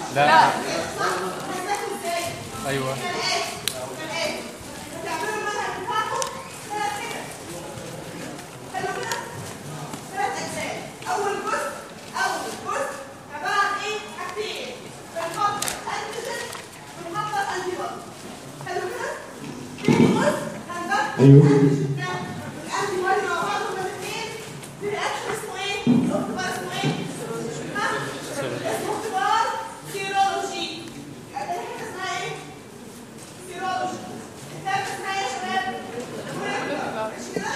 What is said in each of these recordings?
لا صح هتذاكروا ازاي ايوه كالآتي كالآتي هتعملوا المنهج بتاعكم ثلاث حتت حلو كده؟ ثلاث أجزاء أول جزء أول جزء عبارة عن إيه؟ حاجتين بنحضر أنتيجين بنحضر أنتي بودي حلو كده؟ تاني جزء هندخل أيوه. الأنتيجين ده والأنتي بودي مع بعض هما الاتنين في رياكشن اسمه إيه؟ الاختبار اسمه إيه؟ ها؟ اسمه اختبار سيرولوجي يعني الحتة اسمها إيه؟ سيرولوجي الكتاب اسمها ايه يا شباب؟ مولكيولر مش كده؟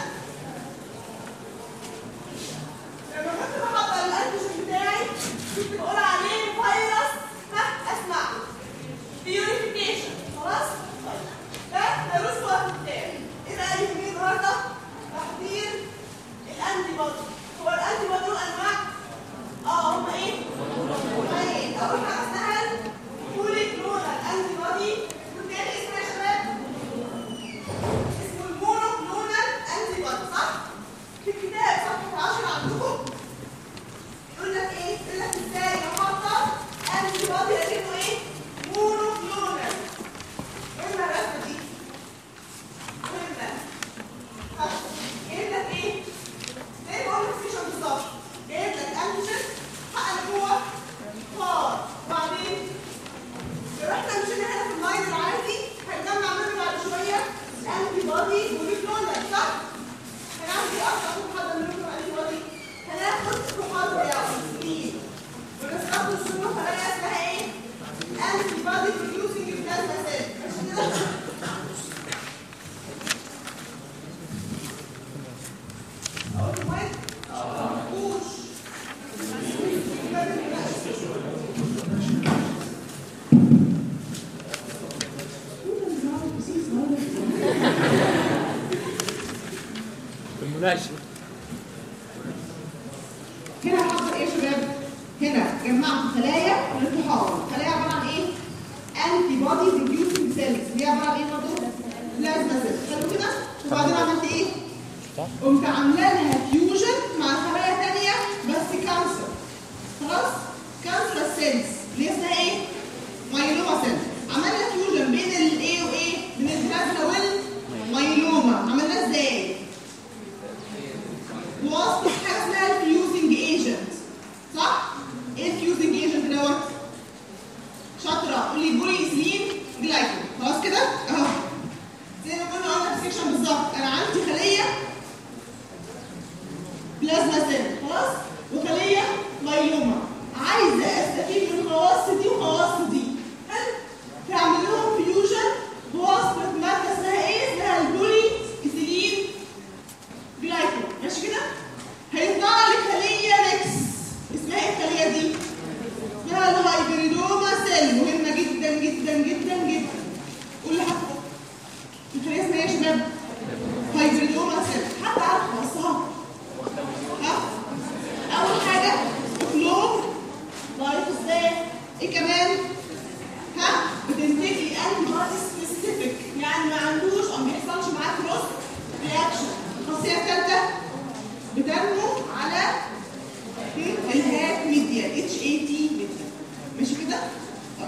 لما كنت بحضر الانتيجين بتاعي كنت بقول عليه فيروس ها اسمع بيوريفيكيشن خلاص؟ طيب ده ده رسوة في الكتاب ايه بقى اللي يهمني النهارده؟ تحضير الانتي بودي هو الانتي بودي له انواع؟ اه هم ايه؟ نوعين اول حاجه اسمها البوليكلونال انتي بودي والتاني اسمها يا شباب اسمه المونوكلونال انتي بودي صح؟ في الكتاب صفحة 10 عندكم يقول لك ايه؟ يقول لك ازاي نحضر انتي بودي لكنه ايه؟ مونوكلونال ايه الرسمة دي؟ مهمة ها؟ جايب لك ايه؟ زي ما قلنا في السيشن بالظبط جايب لك انتيجين حقق جوه فار وبعدين لو احنا مشينا هنا في اللاين العادي هنجمع منه بعد شويه انتي بودي مونوكلونال صح؟ هنعمل ايه اصلا عشان نحضر منه انتي بودي؟ هناخد محاضره يا سنين ونستخدم السنه خلايا اسمها ايه؟ انتي بودي بروديوسنج بلازما سيل ماشي كده؟ اقول له وين؟ مفهوش المناقشه هنا حصل ايه يا شباب؟ هنا جمعت خلايا للطحال، خلايا عباره عن ايه؟ انتي بودي بروديوسنج سيلز، اللي هي عباره عن ايه برضه؟ بلازما سيلز، حلو كده؟ وبعدين عملت ايه؟ قمت عامله لها فيوجن مع خلايا ثانيه بس كانسر. خلاص؟ كانسر سيلز اللي هي اسمها ايه؟ مايلوما سيلز. عملنا فيوجن بين الايه وايه؟ بين البلازما والمايلوما، عملناه ازاي؟ بواسطة حاجة اسمها الفيوزنج ايجنت صح؟ ايه الفيوزنج ايجنت دوت؟ شاطرة قولي بولي ايثيلين جلايكول خلاص كده؟ اهو زي ما كنا قلنا في السكشن بالظبط انا عندي خلية بلازما سيل خلاص؟ وخلية مايلوما عايزة استفيد من خواص دي وخواص دي حلو؟ فاعمل لهم فيوجن بواسطة مادة اسمها ايه؟ اسمها البولي ايثيلين جلايكول ماشي كده هيطلع لي خليه نكس اسمها ايه الخليه دي اسمها الهايبريدوما سيل مهمه جدا جدا جدا جدا قول لي حتى الخليه اسمها ايه يا شباب هايبريدوما سيل حتى عارف خلاصها ها اول حاجه كلور لايف ازاي ايه كمان ها بتنتج لي انتي بودي سبيسيفيك يعني ما عندوش او ما بيحصلش معاه كروس رياكشن الخاصيه الثالثه بتنمو على الهات ميديا اتش اي تي ميديا ماشي كده؟ طيب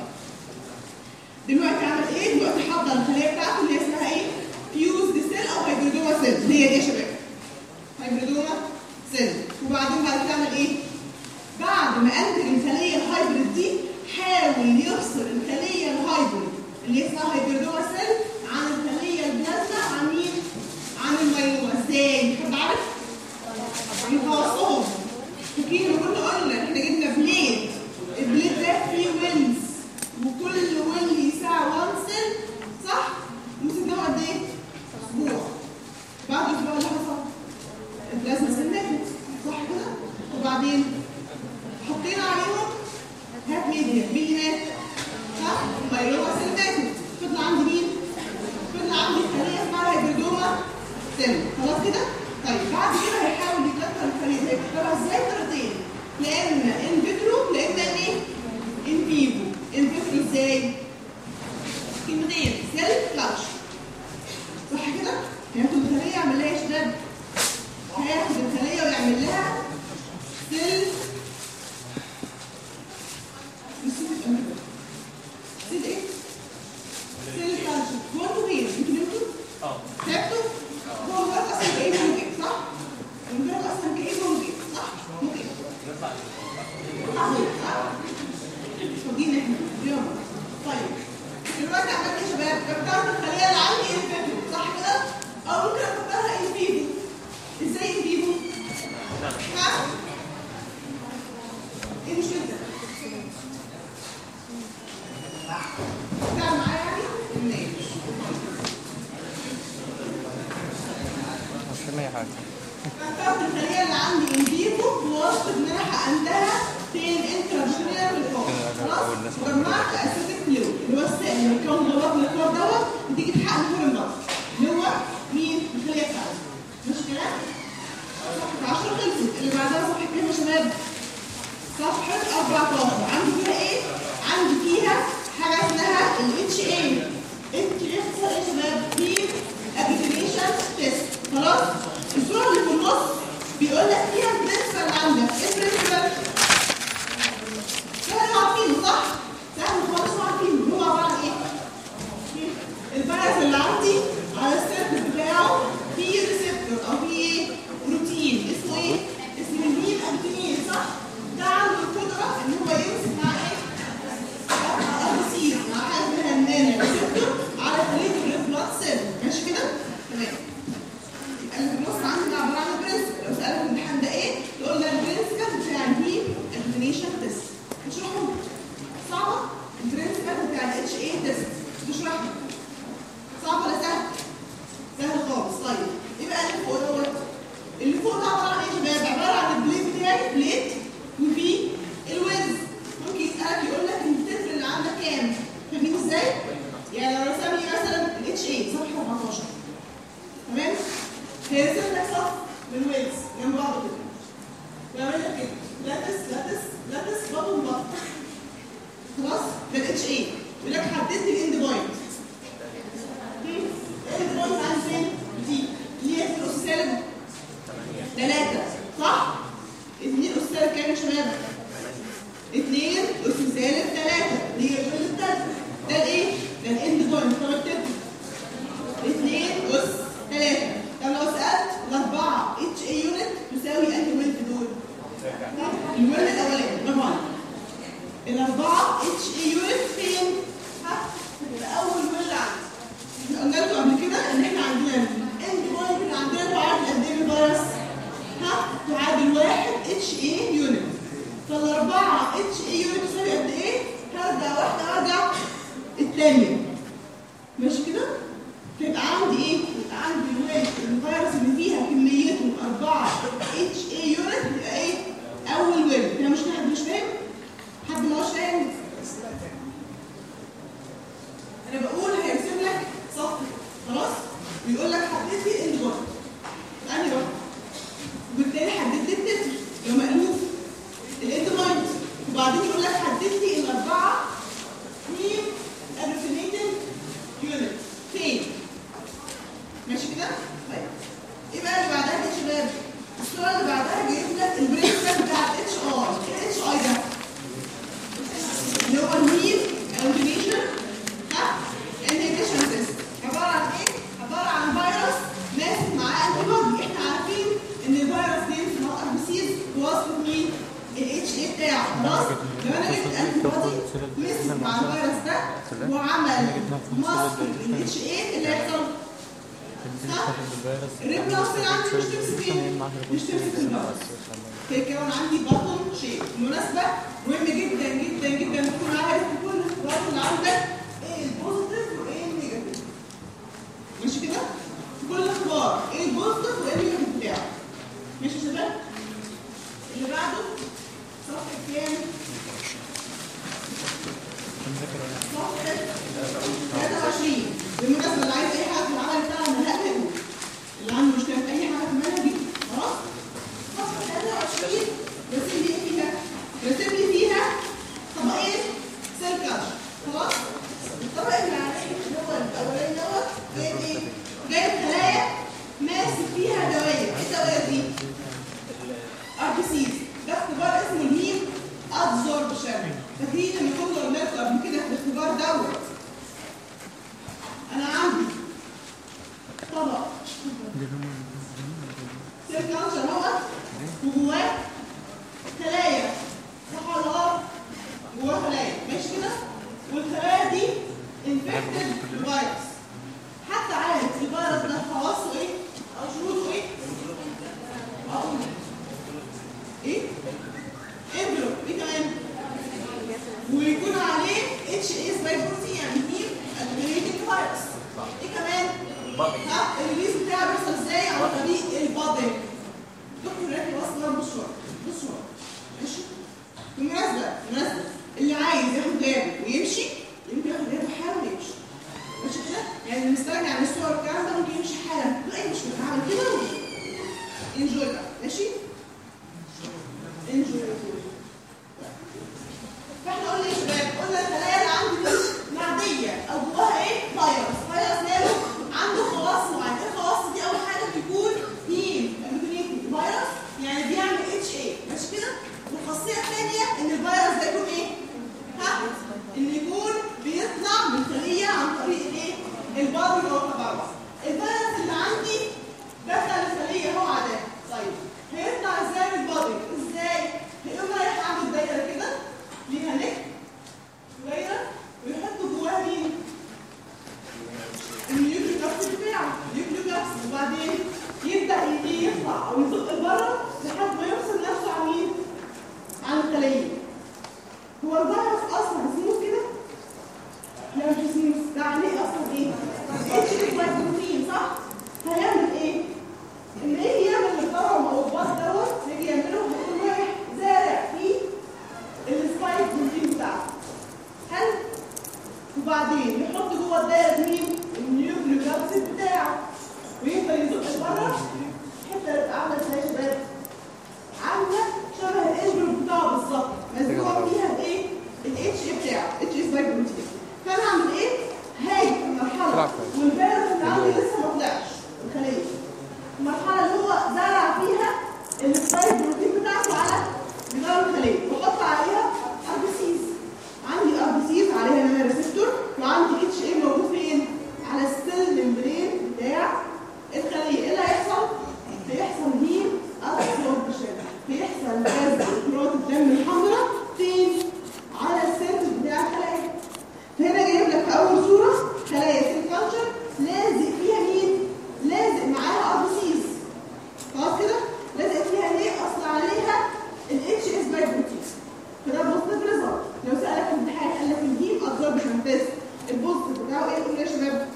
دلوقتي عمل ايه؟ دلوقتي حضر الخليه بتاعته اللي هي اسمها ايه؟ فيوز دي سيل او هيبريدوما سيل اللي هي دي يا شباب هيبريدوما سيل وبعدين بعد كده عمل ايه؟ بعد ما انتج الخليه الهايبريد دي حاول يفصل الخليه الهايبريد اللي هي اسمها هيبريدوما سيل عن الخليه البلازما عن مين؟ عن الميلوما ازاي؟ حد عارف؟ يخلصهم فاكرين كنا قلنا احنا جبنا بليد البليد ده فيه ويلز وكل ويل يساع 1 سيل صح؟ مسكناه قد ايه؟ اسبوع بعد اسبوع اللي حصل البلازما سيل ماتت صح كده؟ وبعدين حطينا عليهم هات ميديا مين مات؟ صح؟ مايلوما سيل ماتت فضل عندي مين؟ فضل عندي خليه اسمها هيبريدوما سيل خلاص كده؟ طيب بعد كده هيحاول يكتر الخليه دي هيكترها ازاي طريقتين يا اما ان فيترو يا اما ان ايه؟ ان فيفو ان فيترو ازاي؟ كلمتين سيل كلاتش صح كده؟ هياخد الخليه يعمل لها ايه شداد؟ هياخد الخليه ويعمل لها سيل specific antigen. وجمعت اسيتيك فلويد اللي هو السائل اللي بيتكون جوه الكور دوت بتيجي تحقن فوق البطن اللي هو مين؟ الخليه بتاعته مش كده؟ صفحة 10 خلصت اللي بعدها صفحة كام يا شباب؟ صفحة 14 عندي فيها ايه؟ عندي فيها حاجة اسمها ال HA ال HA اختصار ايه يا شباب؟ Heat Aggregation Test خلاص؟ الصورة اللي في النص بيقول لك فيها البرنسبل اللي عندك ايه البرنسبل؟ سهل عارفينه صح؟ سهل خالص وعارفينه هو عبارة عن ايه؟ الفيروس اللي عندي على السيرفر بتاعه فيه ريسبتور او فيه ايه؟ بروتين اسمه ايه؟ اسمه المين انتيمين صح؟ ده عنده القدرة ان هو يمسك مع ايه؟ مع الاربسيز مع حاجة اسمها النانو ريسبتور على خلية الريد بلاد سيل ماشي كده؟ تمام يبقى اللي في النص عندي ده عبارة عن برنسبل لو سألك الامتحان ده ايه؟ تقول ده البرنسبل بتاع المين انتيميشن تيست هتشرحه صعبة؟ البرنسبل بتاع الاتش اي تيست تشرحه صعب ولا سهل؟ سهل خالص طيب ايه بقى اللي فوق دوت؟ اللي فوق ده عباره عن ايه يا شباب؟ عباره عن البليت بتاعي بليت وفيه الويز ممكن يسالك يقول لك التتر اللي عندك كام؟ فاهمين ازاي؟ يعني لو رسم لي مثلا الاتش اي صفحه 14 تمام؟ هيرسم لك صف بالويز جنب بعض كده ويعمل لك كده لاتس لاتس لاتس بطن بطن خلاص؟ ده الاتش اي يقول لك حدد لي الاند بوينت البوينت عن فين؟ دي اللي هي في الأس سالب ثلاثة صح؟ اتنين أس سالب كام يا شباب؟ اتنين أس سالب ثلاثة اللي هي الجزء الثالثة ده الإيه؟ ده الإند بوينت طب التتر اتنين أس ثلاثة طب لو سألت الأربعة اتش اي يونت تساوي أنهي ويلد دول؟ الويلد الأولاني برافو عليك الأربعة اتش اي يونت فين؟ ها؟ في أول ويلد عندي قلنا لكم قبل كده ان احنا عندنا الاند بوينت اللي عندنا تعادل قد ايه الفيروس؟ ها؟ تعادل واحد اتش اي يونت فالاربعه اتش اي يونت تساوي قد ايه؟ هرجع واحده ارجع الثانيه ماشي كده؟ فيبقى عندي ايه؟ يبقى عندي الويل الفيروس اللي فيها كميته 4 اتش اي يونت يبقى ايه؟ اول ويل كده مش حد مش فاهم؟ حد ما هوش فاهم؟ انا بقول هيرسم لك صف خلاص ويقول لك حدد لي الاند بوينت انهي واحده وبالتالي حدد لي التتر لو مألوف الاند بوينت وبعدين يقول لك حدد لي الاربعه مين ابريفينيتنج يونت فين ماشي كده طيب ايه بقى اللي بعدها يا شباب الصوره اللي بعدها جايب لك البريكسل بتاع الاتش اي الاتش اي ده اللي هو المين الاوتوميشن ها inhibition test عبارة عن ايه؟ عبارة عن فيروس ماسك معاه انتي بودي احنا عارفين ان الفيروس بيمسك مع ار بي سيز بواسطة مين؟ الاتش اي بتاعه خلاص؟ لو انا جبت انتي بودي مسك مع الفيروس ده وعمل ماسك الاتش اي اللي هيحصل الريب بلس اللي عندي مش تمسك ايه؟ مش تمسك الفيروس فيكون عندي بطن شيء بالمناسبة مهم جدا جدا جدا تكون عارف في كل الاختبارات اللي عندك ايه البوزيتيف وايه النيجاتيف ماشي كده؟ في كل اختبار ايه البوزيتيف وايه النيجاتيف بتاعه ماشي يا شباب؟ اللي بعده صفحة كام؟ صفحة 23 بالمناسبة اللي عايز اي حاجة في العمل بتاعه من هات يقول اللي عنده مشكلة في اي حاجة في المنهج دي خلاص؟ صفحة 23 رسم لي ايه فيها؟ رسم لي فيها طبقين سيل كاتش خلاص؟ الطبق اللي عليه اللي هو الاولاني دوت جايب ايه؟ جايب خلايا ماسك فيها دواير، ايه الدواير دي؟ ار بي سيز ده اختبار اسمه الهيم ادزوربشن فاكرين لما كنا قلنا لكم قبل كده في الاختبار دوت انا عندي طبق سيل كالتشر اهوت وجواه خلايا صح ولا غلط؟ جواه خلايا ماشي كده؟ والخلايا دي انفكتد فيروس حتى عارف الفيروس ده خواصه ايه؟ او شروطه ايه؟ اقول ايه؟ انفلوب ايه كمان؟ ويكون عليه اتش اس باي بروتين يعني هيم ادميريتنج فيروس ايه كمان؟ ها الريليز بتاعه بيحصل ازاي؟ عن طريق البادنج دكتور راكب اصلا بص شويه بص شويه ماشي؟ بالمناسبه بالمناسبه اللي عايز ياخد باله ويمشي يمكن ياخد باله حاله ويمشي ماشي كده يعني نسترجع عن الصور والكلام ده ممكن يمشي حالا لا اي مشكله هعمل كده انجوي بقى ماشي انجوي فاحنا قلنا ايه يا شباب قلنا الخلايا اللي عندي دي معديه او جواها ايه فيروس فيروس ماله عنده خواص معينه ايه الخواص دي اول حاجه بتكون هيم الميكونيتي فيروس يعني بيعمل اتش اي ماشي كده والخاصيه الثانيه ان الفيروس ده يكون ايه ها ان يكون بيطلع من خليه عن طريق الايه البادي او التبرع الفيروس اللي عندي دخل الخليه هو عداه طيب هيطلع ازاي من البادي ازاي هيقوم رايح عامل دايره كده ليها نك دايره ويحط جواها مين النيوكليك اسيد بتاعه النيوكليك اسيد وبعدين يبدا ي- يطلع او يزق لبره لحد ما يوصل نفسه على مين على الخليه هو الفيروس اصلا سموث كده لا مش سموث ده عليه اصلا ايه اتش بروتين صح هيعمل ايه ان يجي يعمل الضرم او الباص دوت يجي يعمله هيقوم رايح زارع فيه السبايك بروتين بتاعته حلو وبعدين يحط جوه الدايره مين النيوكليك اسيد بتاعه ويفضل يزق لبره الحته اللي بتبقى عامله ازاي يا شباب عامله شبه الانجل بتاعه بالظبط مزروع فيها بايه الاتش اي بتاعه اتش اي سبايك بروتين فانا اعمل ايه هاجي في المرحله والفيروس اللي عندي لسه ما طلعش الخليه المرحله اللي هو زرع فيها السبايك بروتين بتاعته على جدار الخليه واحط عليها ار بي سيز عندي ار بي سيز عليها نانا ريسبتور وعندي اتش اي موجود فين على السيل ممبرين بتاع الخليه ايه اللي هيحصل هيحصل هيم ابسوربشن هيحصل غاز كرات الدم الحمراء فين على السيل بتاع الخلايا هنا جايب لك في اول صوره خلايا سيل كلتشر لازق فيها مين لازق معاها ار بي سيز خلاص كده لازق فيها ليه اصل عليها الاتش اس باي بروتين فده بوزيتيف ريزلت لو سالك في الامتحان قال لك الهيم ابزوربشن تيست البوزيتيف بتاعه ايه قول يا شباب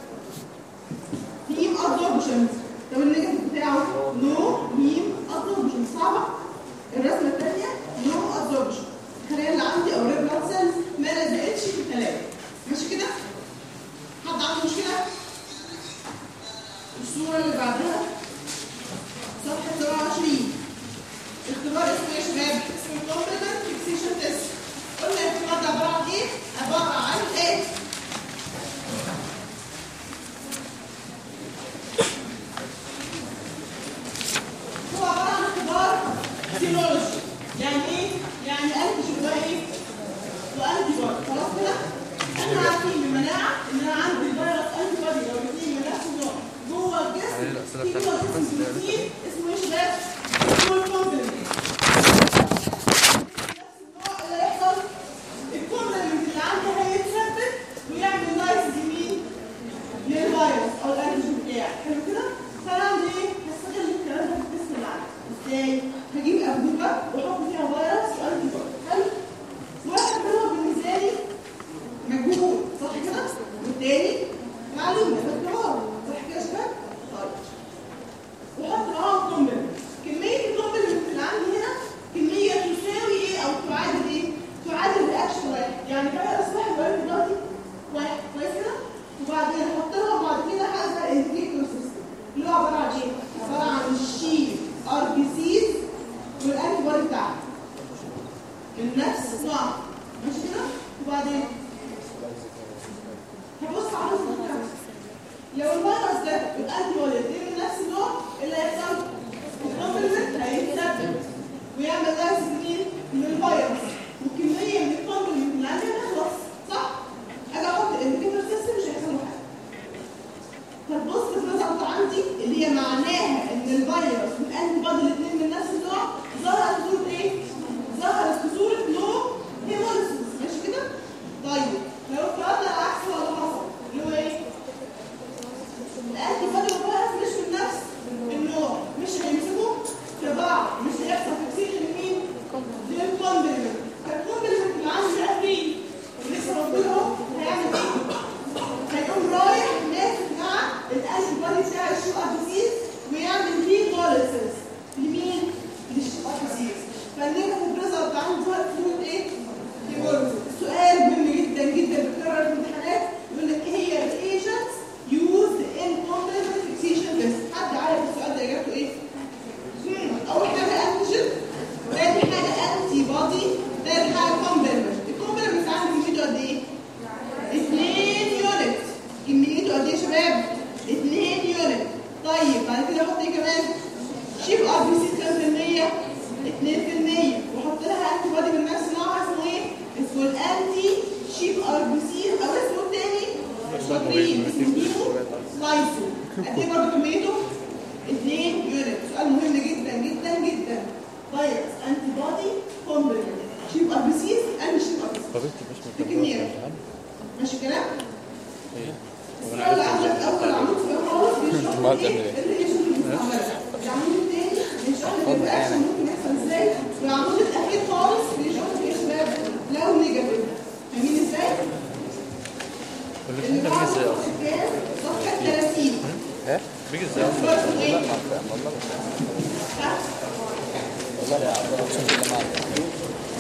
هيم ابزوربشن طب النيجاتيف بتاعه نو هيم ابزوربشن صعبه الرسمه الثانيه نو ابزوربشن الخلايا اللي عندي او ريد بلاد سيلز ما لزقتش في الخلايا ماشي كده حد عنده مشكله الصوره اللي بعدها صفحه 27 اختبار اسمه ايه يا شباب؟ اسمه كومبلمنت فيكسيشن تيست قلنا الاختبار ده عباره عن ايه؟ عباره عن ايه؟ هو عباره عن اختبار سيرولوجي يعني ايه؟ يعني انتي جواه ايه؟ وانتي بودي خلاص كده؟ احنا عارفين من المناعه ان انا عندي الفيروس انتي بودي لو الاثنين من نفس النوع جوه الجسم عليه الأسئلة في بتاعت نوع الفرنسي اسمه ده بروتين اسمه ايه يا شباب؟ اسمه الكومبلمنت نفس النوع اللي هيحصل الكومبلمنت اللي عندي هيتثبت ويعمل لايس يمين للفيروس او الانتيجين بتاعي حلو كده؟ فانا اعمل ايه؟ هستغل الكلام ده في الجسم اللي عندي ازاي؟ هجيب انبوبه واحط فيها فيروس وانتي بودي حلو؟ واحد منهم بالنسبه لي مجهول صح كده؟ والتاني معلومه باختبار صح كده يا شباب؟ طيب وحط معاهم كومبلمنت كميه الكومبلمنت اللي عندي هنا كميه تساوي ايه او تعادل ايه؟ تعادل رياكشن واحد يعني فيروس واحد وعرف دلوقتي واحد كويس كده؟ وبعدين احط لهم بعد كده حاجه اسمها الانديكيتور سيستم اللي هو عباره عن ايه؟ عباره عن الشيل ار بي سيز والانتي بودي بتاعها من نفس نوع ماشي كده؟ وبعدين هبص على الفكره لو الفيروس ده الانتي بودي الاثنين من نفس النوع إيه اللي هيحصل الكومبلمنت هيتثبت ويعمل لايس مين من الفيروس وكميه من الكومبلمنت اللي عندي هتخلص صح؟ اجي احط الانديكيتور سيستم مش هيحصل له حاجه فالبوست ريزلت عندي اللي هي معناها ان الفيروس والانتي بودي الاثنين من نفس النوع ظهرت في صوره ايه؟ ظهرت في صوره نو هيموليسيس ماشي كده؟ طيب لو افترضنا العكس هو اللي حصل اللي هو ايه؟ الانتي بودي والفيروس مش من نفس النوع مش هيمسكوا في بعض مش هيحصل فيكسيشن لمين؟ للكومبلمنت فالكومبلمنت اللي عندي ده فين؟ ولسه موجود اهو هيعمل ايه؟ هيقوم رايح ماسك مع الانتي بودي بتاع الشو ابيسيس ويعمل فيه كوليسيس لمين؟ للشو ابيسيس فالنيجاتيف ريزلت عنده ظهر فلويد ايه؟ هيموليسيس السؤال مهم جدا كومبلمنت شيب ار بي سيز اند شيب ار بي سيز قابلت مش بكمية. مكمل ماشي الكلام؟ ايه السؤال اللي عندك اول عمود في خالص بيشرح ما لك تعمل ايه ايه؟ الريليشن اللي بتستعملها العمود الثاني بيشرح لك الرياكشن ممكن يحصل ازاي والعمود الاخير خالص بيشرح لك ايه يا شباب لو نيجاتيف فاهمين ازاي؟ الاثنين ده بيجي ازاي اصلا؟ كام؟ صفحه 30 ايه بيجي ازاي اصلا والله ما فاهم والله ما فاهم ها؟ والله لا اقسم بالله ما اعرف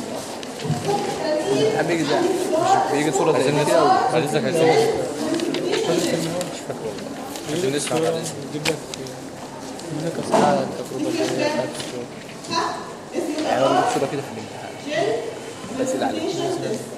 صفحه 30 بيجي ازاي بيجي صوره زي كده بعد اذنك عايزين مش فاكر والله عشان نسمع بعد اذنك يجيب لك هناك أصحاب التجربة اللي هي بتاعت الشغل ها؟ اسم يعني انا الأدوار صوره كده في الامتحان جل أسئلة عليك. presentation test.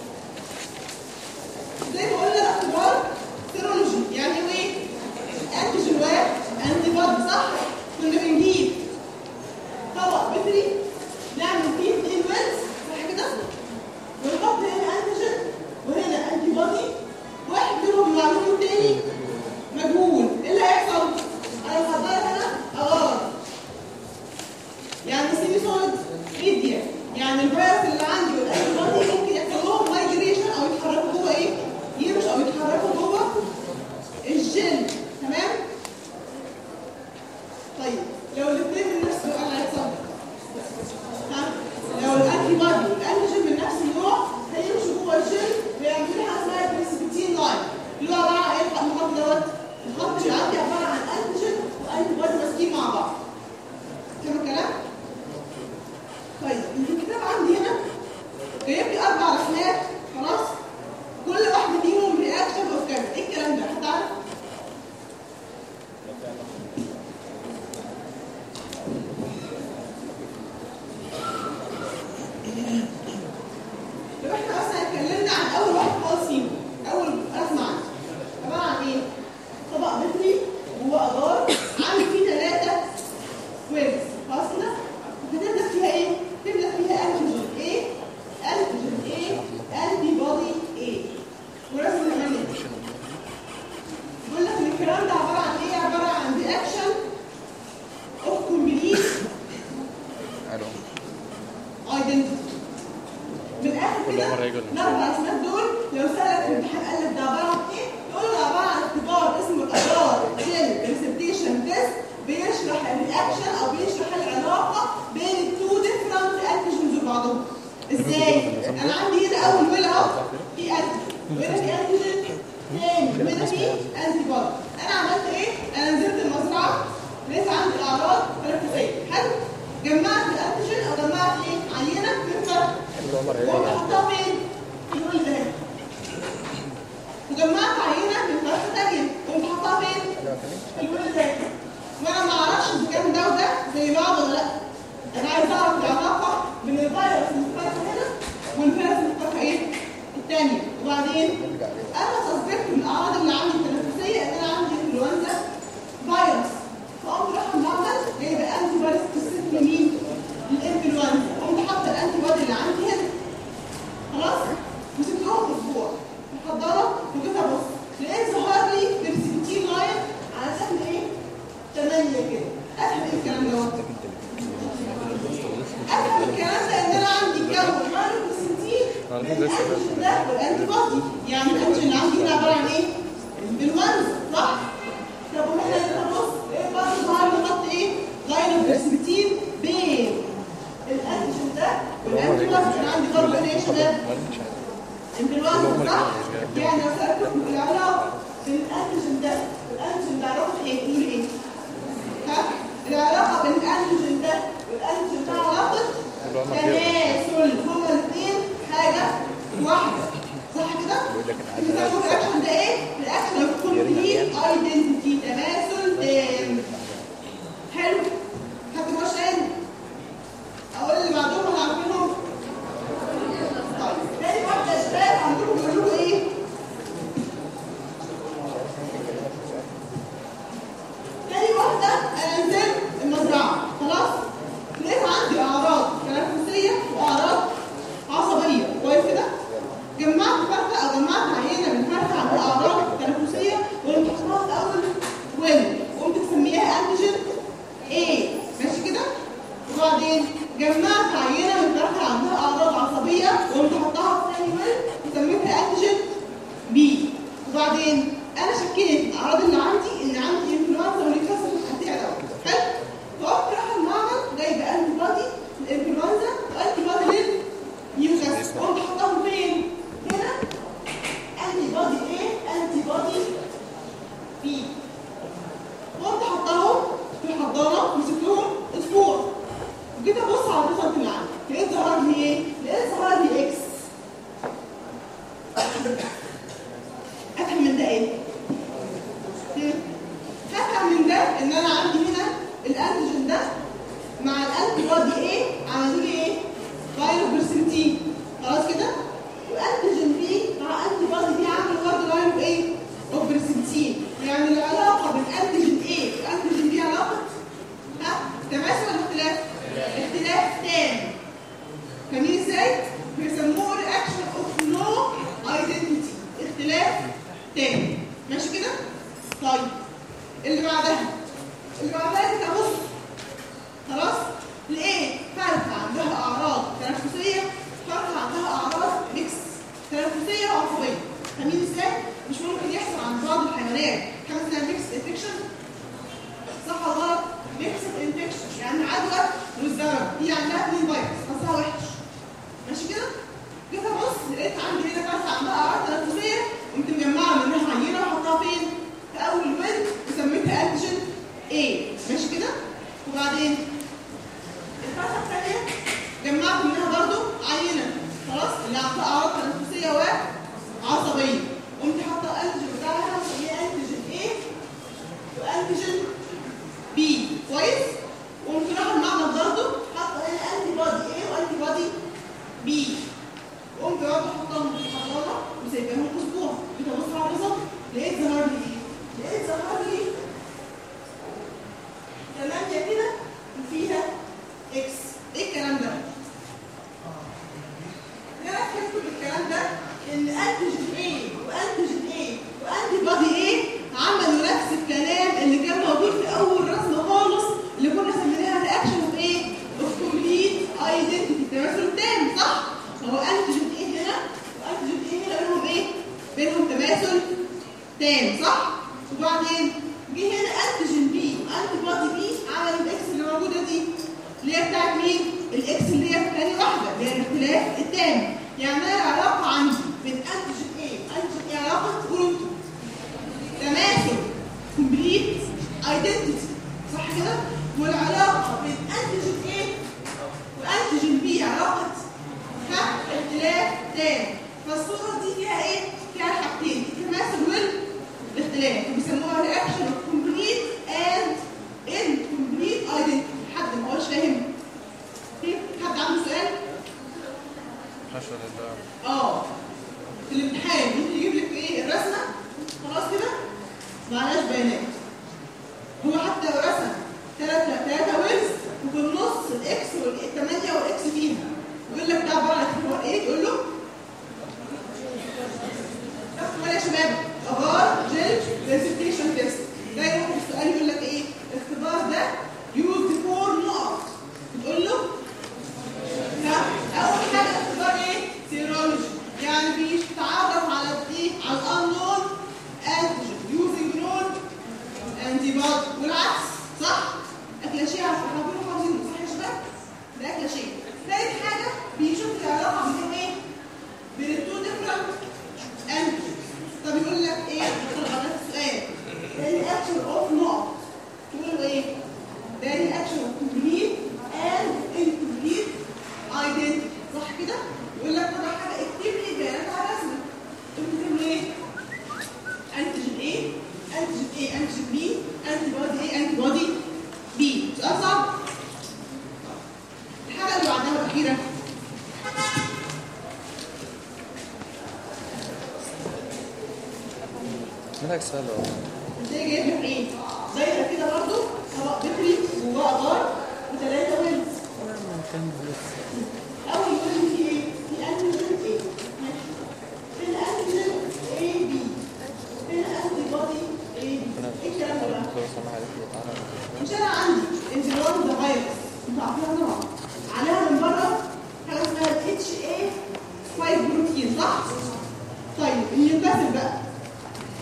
زي ما قلنا الاختبار سيرولوجي يعني ايه؟ انتيجين واحد انتي بودي صح؟ كنا بنجيب طبق بتري نعمل فيه اثنين ويلز صح كده؟ ونحط هنا انتيجين وهنا انتي بودي واحد منهم معلوم والتاني مجهول ايه اللي هيحصل؟ انا محضره هنا اغار يعني سيمي سوليد ميديا يعني الفيروس اللي عندي والانتي بودي ممكن يحصل لهم مايجريشن او يتحركوا جوه ايه؟ يمشوا او يتحركوا جوه الجل تمام؟ طيب لو الاثنين من نفس النوع اللي هيحصل ها؟ لو الانتي بودي والانتيجين من نفس النوع هيمشوا جوه الجل ويعملوا حاجه اسمها بريسبتين لاين اللي هو عباره عن ايه الخط دوت؟ الخط اللي عندي عباره عن انتيجين وانتي بودي ماسكين مع بعض فاهم الكلام؟ طيب الكتاب عندي هنا جايب لي اربع رسمات خلاص كل واحده فيهم رياكشن اوف كذا ايه الكلام ده حد عارف لو احنا مثلا اتكلمنا عن اول واحد خالص فيهم اول رسمه عندي عباره عن ايه طبق بتري جوه ادار عندي فيه ثلاثه ويلز خلاص كده هتبدا فيها ايه تبدا فيها انتيجين ايه انتيجين ايه انتي بودي ايه ورسم كمان ايه بيقول لك ان الكلام ده عباره عن ايه عباره عن رياكشن اوف كومبليت الو ايدنتيتي من الاخر كل كده مرة يجوا الاربع رسمات دول لو سالك في الامتحان قال لك ده عباره عن ايه؟ تقول له عباره عن اختبار اسمه الاختبار جيل بريسبتيشن تيست بيشرح الرياكشن او بيشرح العلاقه بين التو ديفرنت انتيجنز وبعضهم ازاي؟ انا عندي هنا اول ويل اهو في انتيجين وهنا في انتيجين تاني وهنا في انتي بودي انا عملت ايه؟ انا نزلت المزرعه لقيت عندي اعراض تنفسيه حلو؟ جمعت الانتيجين او جمعت ايه؟ عينه في الفرق وقمت حطها فين؟ في الولد ده وجمعت عينه من فرخه ثانيه وقمت حطها فين؟ في الولد ده وانا ما اعرفش اذا كان ده وده زي بعض ولا لا انا عايز اعرف العلاقه بين الفيروس اللي في الفرخه هنا والفيروس اللي في الفرخه ايه؟ الثانيه وبعدين انا تصدقت من الاعراض اللي عندي التنفسيه ان انا عندي انفلونزا فيروس فقمت رايحه المعمل جايبه انتي فيروس سبيسيفيك لمين؟ للانفلونزا قمت حاطه الانتي بودي اللي عندي هنا خلاص وسبتهم اسبوع محضره وجيت ابص لقيت ظهر لي برسنتين لاين على شكل ايه؟ 8 كده افهم ايه الكلام دوت افهم الكلام ده ان انا عندي كون ماله برسنتين الانتيجين ده والانتي بودي يعني الانتيجين اللي عندي هنا عباره عن ايه؟ بالونز صح؟ طب وهنا انت بص ايه برضه ظهر لي خط ايه؟ لاين برسنتين بين الانتيجين ده والانتي بودي انا عندي برضه هنا ايه يا شباب؟ انفلونزا صح؟ يعني لو سألتكم العلاقة بين الأنتيجين ده والأنتيجين ده علاقة إيه؟ تقول إيه؟ ها؟ العلاقة بين الأنتيجين ده والأنتيجين ده علاقة تناسل هما الاثنين حاجة واحدة صح كده؟ بيسموا الرياكشن ده إيه؟ رياكشن اوف كومبليت ايدنتيتي تماثل تام حلو؟ حد مش تاني؟ أقول اللي بعدهم ولا عارفينهم؟ طيب تاني واحدة يا شباب عندكم بيقولوا لكم ايه؟ تاني واحدة أنا نزلت المزرعة خلاص؟ لقيت عندي أعراض تنفسية وأعراض عصبية كويس كده؟ جمعت فرخة أو جمعت عينة من فرخة عندها أعراض تنفسية وقمت حطها في أول وين وقمت مسميها أنتيجين A ماشي كده؟ وبعدين جمعت عينة من فرخة عندها أعراض وبعدين انا شكيت الاعراض اللي عندي ان عندي انفلونزا ونيوكاسل هديها دواء حلو فقمت رايحه المعمل جايبه انتي بادي الانفلونزا وانتي بادي للنيوكاسل قمت حطاهم فين؟ هنا انتي بادي ايه؟ انتي بادي بي قمت حطاهم في الحضانه مسكتهم اسبوع وجيت ابص على الريزلت اللي عندي لقيت ظهر لي ايه؟ لقيت ظهر لي اكس افهم من ده ايه؟ هم؟ هفهم من ده ان انا عندي هنا الانتيجين ده مع الانتي بودي ايه عملوا لي ايه؟ فايرو برسنتين خلاص كده؟ والانتيجين بي مع انتي بودي بي عملوا برضه فايرو ايه؟ اوف برسنتين يعني العلاقه بين انتيجين ايه وانتيجين بي علاقه ها؟ تماثل ولا اختلاف؟ اختلاف تام فاهمين ازاي؟ بيسموه رياكشن اوف نو ايدنتيتي اختلاف تاني ماشي كده؟ طيب اللي بعدها اللي بعدها كده بص خلاص؟ لقيت فرخة عندها أعراض تنفسية فرخة عندها أعراض ميكس تنفسية وعصبية فاهمين ازاي؟ مش ممكن يحصل عند بعض الحيوانات حاجة اسمها ميكس انفكشن صح ولا غلط؟ ميكس انفكشن يعني عدوى والزرع دي عندها اثنين فيروس حظها وحش ماشي كده؟ جيت ابص لقيت عندي هنا فرخه عندها اعراض تنفسيه قمت مجمعه منها عينه وحطها فين؟ في اول ولد وسميتها انتيجين A ماشي كده؟ وبعدين الفرخه الثانيه جمعت منها برضو عينه خلاص اللي عندها اعراض تنفسيه وعصبيه قمت حاطه الانتيجين بتاعها وسميها انتيجين A وانتيجين B كويس؟ وقمت رايحه المعمل برضو حاطه هنا انتي بودي A وانتي بودي B قمت برضه حطاهم في الحضانه وسايباهم اسبوع جيت ابص على الريزلت لقيت ظهر لي ايه؟ لقيت ظهر لي ثمانية كده وفيها اكس ايه الكلام ده؟ انا فهمت بالكلام ده ان انتيجين ايه وانتيجين ايه وانتي بادي ايه عملوا نفس الكلام اللي كان موجود في اول رسمه خالص اللي كنا سميناها رياكشن اوف ايه؟ اوف كومبليت ايدنتيتي التماثل التام صح؟ هو انتيجين ايه هنا وانتيجين ايه هنا بينهم ايه؟ بينهم تماثل تام صح؟ وبعدين جه هنا انتيجين بي وانتي بادي بي عملوا الاكس اللي موجوده دي اللي هي بتاعت مين؟ الاكس اللي هي تاني واحده اللي هي الاختلاف التام يعني انا العلاقه عندي بين انتيجين ايه وانتيجين ايه علاقه قولوا انتوا تماثل كومبليت ايدنتيتي صح كده؟ والعلاقه بين انتيجين ايه وانتيجين بي علاقه ها اختلاف تام فالصوره دي فيها ايه؟ فيها حاجتين التماثل والاختلاف بيسموها رياكشن اوف كومبليت اند انكمبليت ايدنتيتي حد ما هوش فاهم في حد عنده سؤال؟ حشو لله اه في الامتحان ممكن يجيب لك ايه الرسمه خلاص كده معلهاش بيانات هو حتى لو رسم ثلاثة ثلاثة ويلز وفي النص الاكس والثمانية والاكس فيها ويقول لك ده عبارة عن اختبار ايه؟ تقول له اختبار يا شباب ابار جيل برزنتيشن تيست ده يروح السؤال يقول لك ايه؟ الاختبار ده يوز فور نقط بتقول له ها اول حاجه اختبار ايه؟ سيرولوجي يعني بيتعرف على ايه؟ على الانون انتيجين يوزنج نون انتي بودي والعكس صح؟ اكلاشيه عشان احنا كلنا حافظينه صح يا شباب؟ ده اكلاشيه ثالث حاجه بيشوف العلاقه بين ايه؟ بين التو ديفرنت انتيجين طب يقول لك ايه؟ طب على السؤال الاكشن اوف نقط تقولوا ايه؟ ده الاكشن اوف كومبليت اند انكمبليت ايدنتيتي صح كده؟ يقول لك طب حاجه اكتب لي بيانات على رسمه تقول له ايه؟ انتيجين ايه؟ انتيجين ايه؟ انتيجين بي انتي بودي ايه؟ انتي بودي بي سؤال صعب؟ الحاجه اللي بعدها الاخيره منك سؤال اهو ازاي جايب لك ايه؟ دايره كده برضو طبق بكري وجواه بار وثلاثه ويلز اول ويلز فيه ايه؟ في انتيجين ايه؟ ماشي في الانتيجين اي بي في الانتي بودي اي بي ايه الكلام ده بقى؟ لو سمح لك تعالى مش انا عندي انفلونزا فيروس انتوا عارفينها طبعا عليها من بره حاجه اسمها الاتش اي سبايك بروتين صح؟ طيب النيوكاسل بقى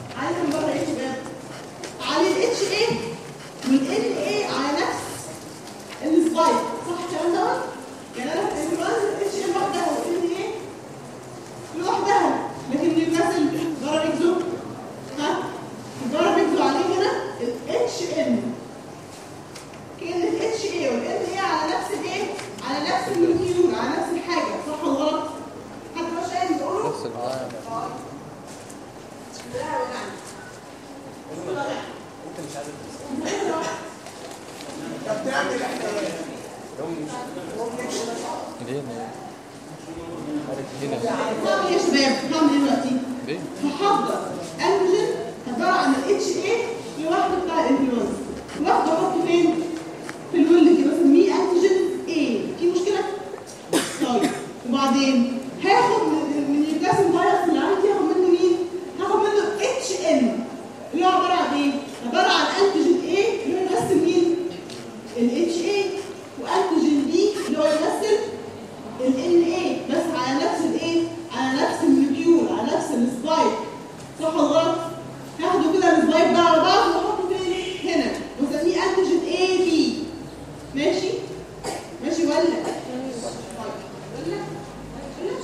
هنا هعمل ايه يا شباب؟ هعمل ايه دلوقتي؟ ليه؟ هحضر انتيجين عباره عن الاتش اي لوحده بتاع الانفلونزا واحده احط فين؟ في الولد كده بسميه انتيجين اي في مشكله؟ طيب وبعدين هاخد من من الجاسم فيروس اللي عندي هاخد منه مين؟ هاخد منه اتش ان اللي هو عباره عن ايه؟ عباره عن انتيجين اي اللي هو يمثل مين؟ الاتش اي وانتيجين بي اللي هو يمثل ال NA بس على نفس الايه؟ على نفس الموليكيول على نفس السبايك صح ولا غلط؟ هاخده كده السبايك ده على بعض واحطه فين؟ هنا واسميه انتيجين A B ماشي؟ ماشي ولا؟ طيب ولا؟ ولا؟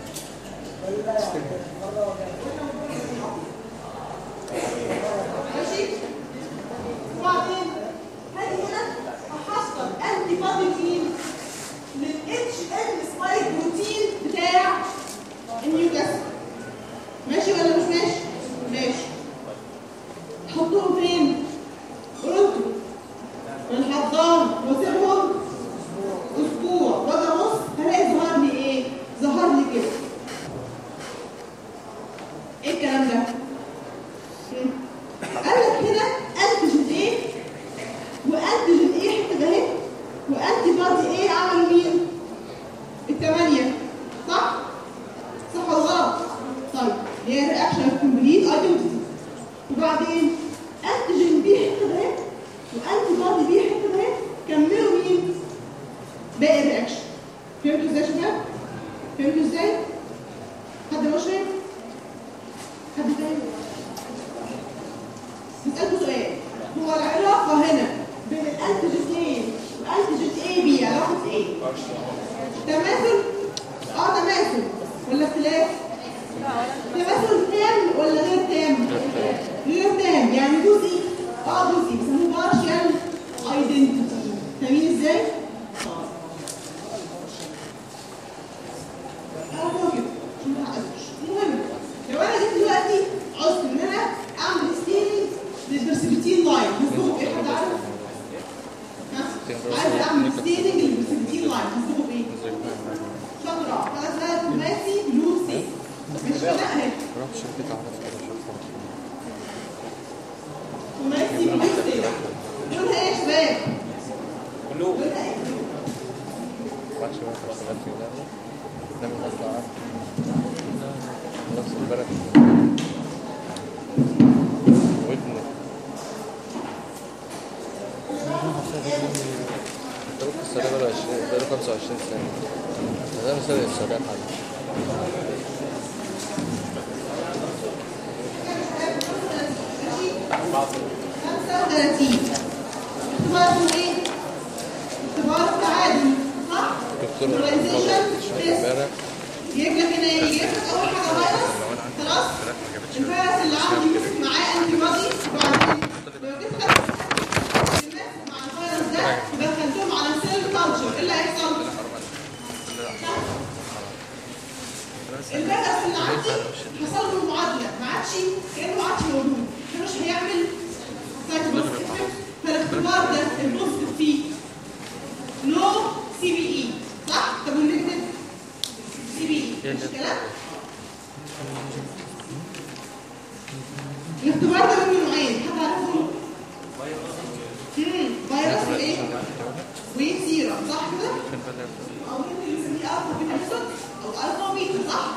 ماشي؟ وبعدين هاجي هنا احصل انتي بادي مين؟ للاتش ال سبايك بروتين بتاع النيوكاسل ماشي ولا مش ماشي؟ ماشي حطهم فين؟ قلتوا في الحضان واسيبهم اسبوع واجي ابص هلاقي ظهر لي ايه؟ ظهر لي كده ايه الكلام ده؟ مم. قال لك هنا انتيجين ايه وانتيجين ايه حته اهي وانتي بادي ايه عملوا مين؟ الثمانيه صح؟ صح ولا غلط؟ طيب هي رياكشن كومبليت ايدنتيتي وبعدين انتيجين بي حته اهي وانتي بادي بي حته اهي كملوا مين؟ باقي الرياكشن فهمتوا ازاي يا شباب؟ فهمتوا ازاي؟ حد مش فاهم؟ حد فاهم؟ نسألكوا سؤال هو العلاقة هنا بين الانتيجين A وانتيجين A بي علاقة ايه؟ تماثل؟ اه تماثل ولا اختلاف؟ تماثل تام ولا غير تام؟ غير تام يعني جزئي اه جزئي بيسموه بارشال ايدنتيتي فاهمين ازاي؟ اه اه كده عشان ما تعقدوش المهم لو انا جيت دلوقتي عاوز ان انا اعمل ستيرنج للبرسبتين لاين هصبغه بايه حد عارف؟ ها؟ عايز اعمل ستيرنج للبرسبتين لاين هصبغه بايه؟ شاطرة ثلاث ثلاث خماسي بلو سي مش كده اهي رحت شركة عرفت كده شركة خماسي بلو سي لونها ايه يا شباب؟ لونها ايه؟ بعد شوية اشتغلت في ده ده من أصل عارف نفس البلد وابنه ده في السعودية بقاله 20 بقاله 25 سنة ده مثال السعودية حاجة خمسة وثلاثين اختبار اسمه ايه؟ اختبار التعادل صح؟ دكتور Neutralization شوية test. امبارح يجيب لك هنا ايه؟ يجيب لك اول حاجه فيروس خلاص الفيروس اللي عندي يمسك معاه انتي بودي وبعدين لو جبت لك الناس مع الفيروس ده ودخلتهم على سيل كلتشر ايه اللي هيحصل؟ الفيروس اللي عندي حصل له معادله ما عادش كانه ما عادش موجود فمش هيعمل سايتوبلازميك فالاختبار ده البوزيتيف فيه لو سي بي اي صح؟ طب والنيجاتيف سي بي اي مش كلام؟ الاختبار ده منه نوعين حد عارفهم؟ امم فيروس وايه؟ وسيرم صح كده؟ او ممكن نسميه الفا بيتا ميثود او الفا بيتا صح؟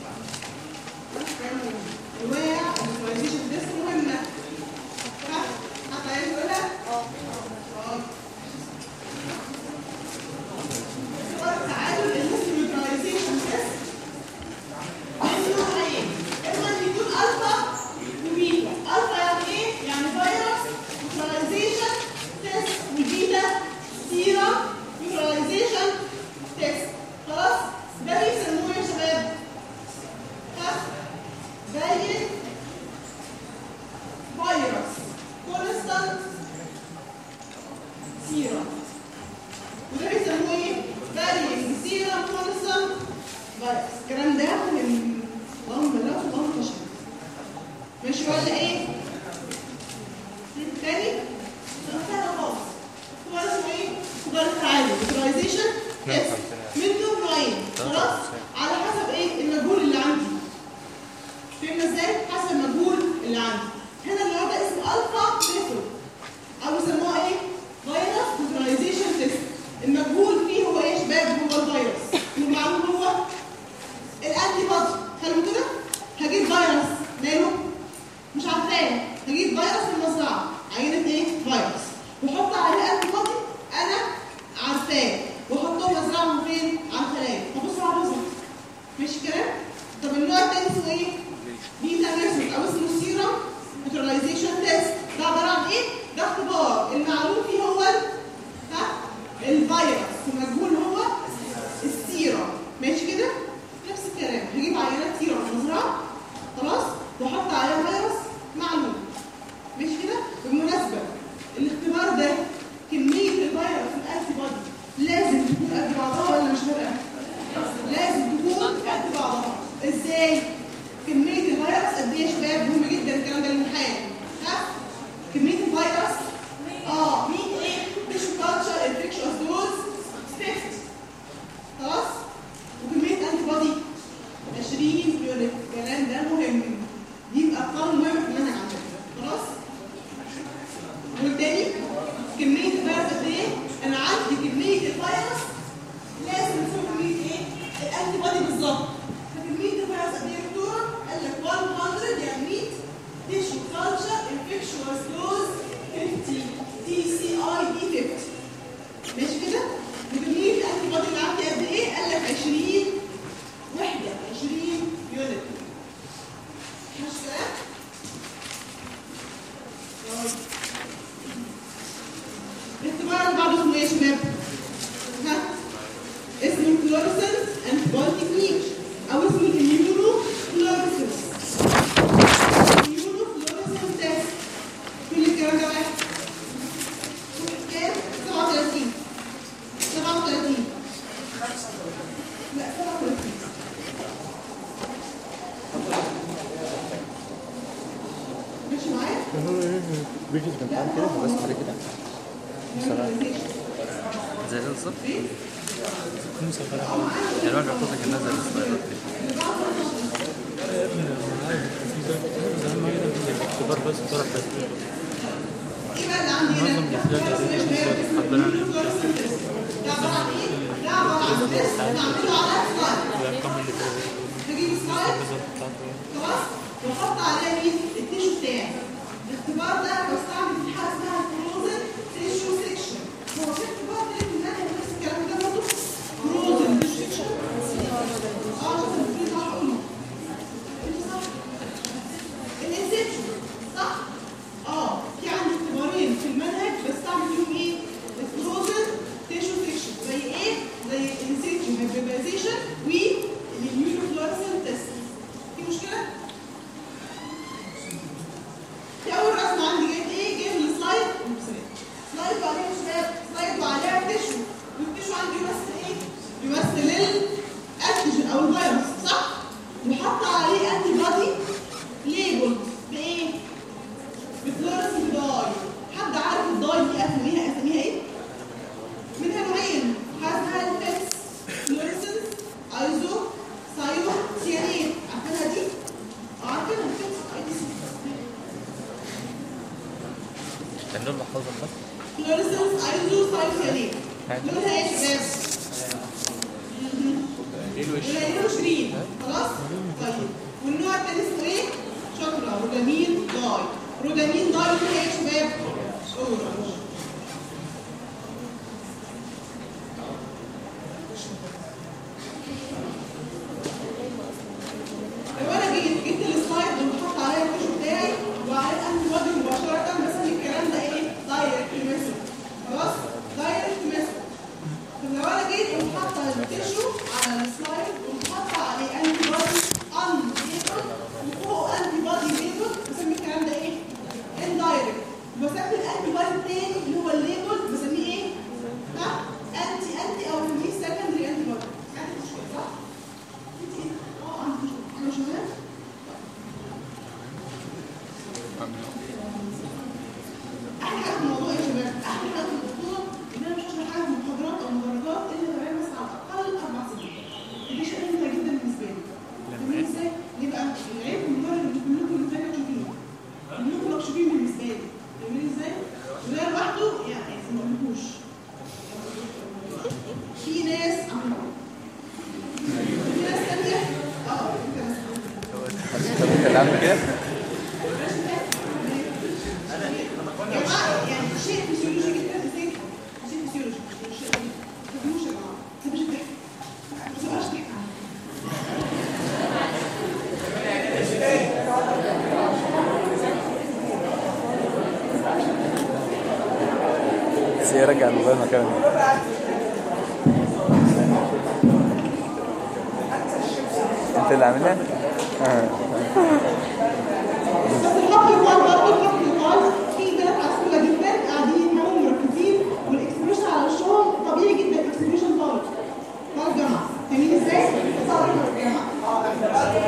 انواع الفيزيشن تيست مهمه صح؟ حد عايز يقولها؟ اه اه اختبار التعادل الهيستوميترايزيشن تيست منه نوعين اما ان يكون الفا وبيتا الفا يعني ايه؟ يعني فيروس نيوتراليزيشن تيست والبيتا سيرم نيوتراليزيشن تيست خلاص ده بيسموه يا شباب ها؟ زي اسمه فلورسنس انتيبودي تكنيك او اسمه الاميونو فلورسنس الاميونو فلورسنس تيست كل الكلام ده واحد كام 37 37 لا 37 ماشي معايا؟ بيجي في الامتحان كده بس على كده زي ده بالظبط خمسة فرق يعني ما بيحفظ لك الناس زي السلايدات دي أهم حاجة في الاختبار بس طرح بس ايه بقى اللي عندي هنا؟ معظم الأسئلة اللي بيجي بتحضر على ده عبارة عن ايه؟ ده عبارة عن تيست بنعمله على سلايد الأرقام اللي في بجيب سلايد بالظبط بتاعته خلاص واحط عليها مين؟ التيشو بتاعي الاختبار ده بستعمل فيه حاجه اسمها فروزن تيشو سيكشن هو في اختبار تاني من ناحيه نفس الكلام ده برضه فروزن تيشو سيكشن اه شوف في صح قولي انت صح الانسبشن صح؟ اه في عندي اختبارين في المنهج بستعمل فيهم ايه؟ الفروزن تيشو سيكشن زي ايه؟ زي الانسبشن هيبريبايزيشن والاميونوفلورسنت تيست في مشكله؟ في اول رسمه عندي جايب ايه جايب لي سلايد سلايد وعليها شباب سلايد وعليها تيشو والتيشو عندي بيمثل ايه بيمثل الانتيجين او الفيروس صح وحط عليه انتي بادي ليبل بايه بفلورسنت داي حد عارف الداي دي اساميها اساميها ايه منها نوعين حاجه اسمها الفيكس فلورسنت ايزو سايو سيانين عارفينها دي اه عارفينها الفيكس ايزو كان دول بحفظهم بس فلورسنس ايزو سايكلين لونها ايه يا شباب؟ لونها ايه وشرين خلاص؟ طيب والنوع التاني اسمه ايه؟ شكرا رودامين داي رودامين داي لونها ايه يا شباب؟ اورنج لو انا جيت جبت السلايد وحط عليها الكشف بتاعي وعليه انتي بودي مباشره بس الكلام ده ايه؟ دايركت ميثود خلاص؟ دايركت ميثود طب لو انا جيت وحط التيشو على السلايد وحط عليه انتي بودي ان ليبل وفوق انتي بودي ليبل بسمي الكلام ده ايه؟ اندايركت بسمي الانتي بودي التاني اللي هو الليبل بسميه ايه؟ ها؟ انتي انتي او بسميه سكندري انتي بودي عندك مشكله صح؟ انت ايه؟ اه عندي مشكله احنا شباب احلى حاجه في الموضوع يا شباب احلى حاجه في الدكتور ان انا مش هشرح حاجه في محاضرات او مدرجات الا لما بس على الاقل اربع سنين دي شيء مهم جدا بالنسبه لي فاهمين ازاي؟ ليه بقى؟ العيب في المدرج ان كلكم بالنسبه لي مكشوفين كلكم مكشوفين بالنسبه لي فاهمين ازاي؟ وده لوحده يعني ما اقولكوش في ناس عملوا في ناس ثانيه اه انت بس طب انت اللي عامل كده؟ يا جماعه يعني شيء فيسيولوجي جدا ازاي شيء فيسيولوجي مش شيء ما تفهموش يا جماعه ما تفهموش الضحك ما تبقاش ضحك بس يرجع الموبايل مكانه انت اللي عاملها؟ اه بس الحق يقال برضه الحق يقال في بنات عسولة جدا قاعدين معاهم مركزين والاكسبريشن على وشهم طبيعي جدا اكسبريشن طالب طالب جامعة فاهمين ازاي؟ طالب جامعة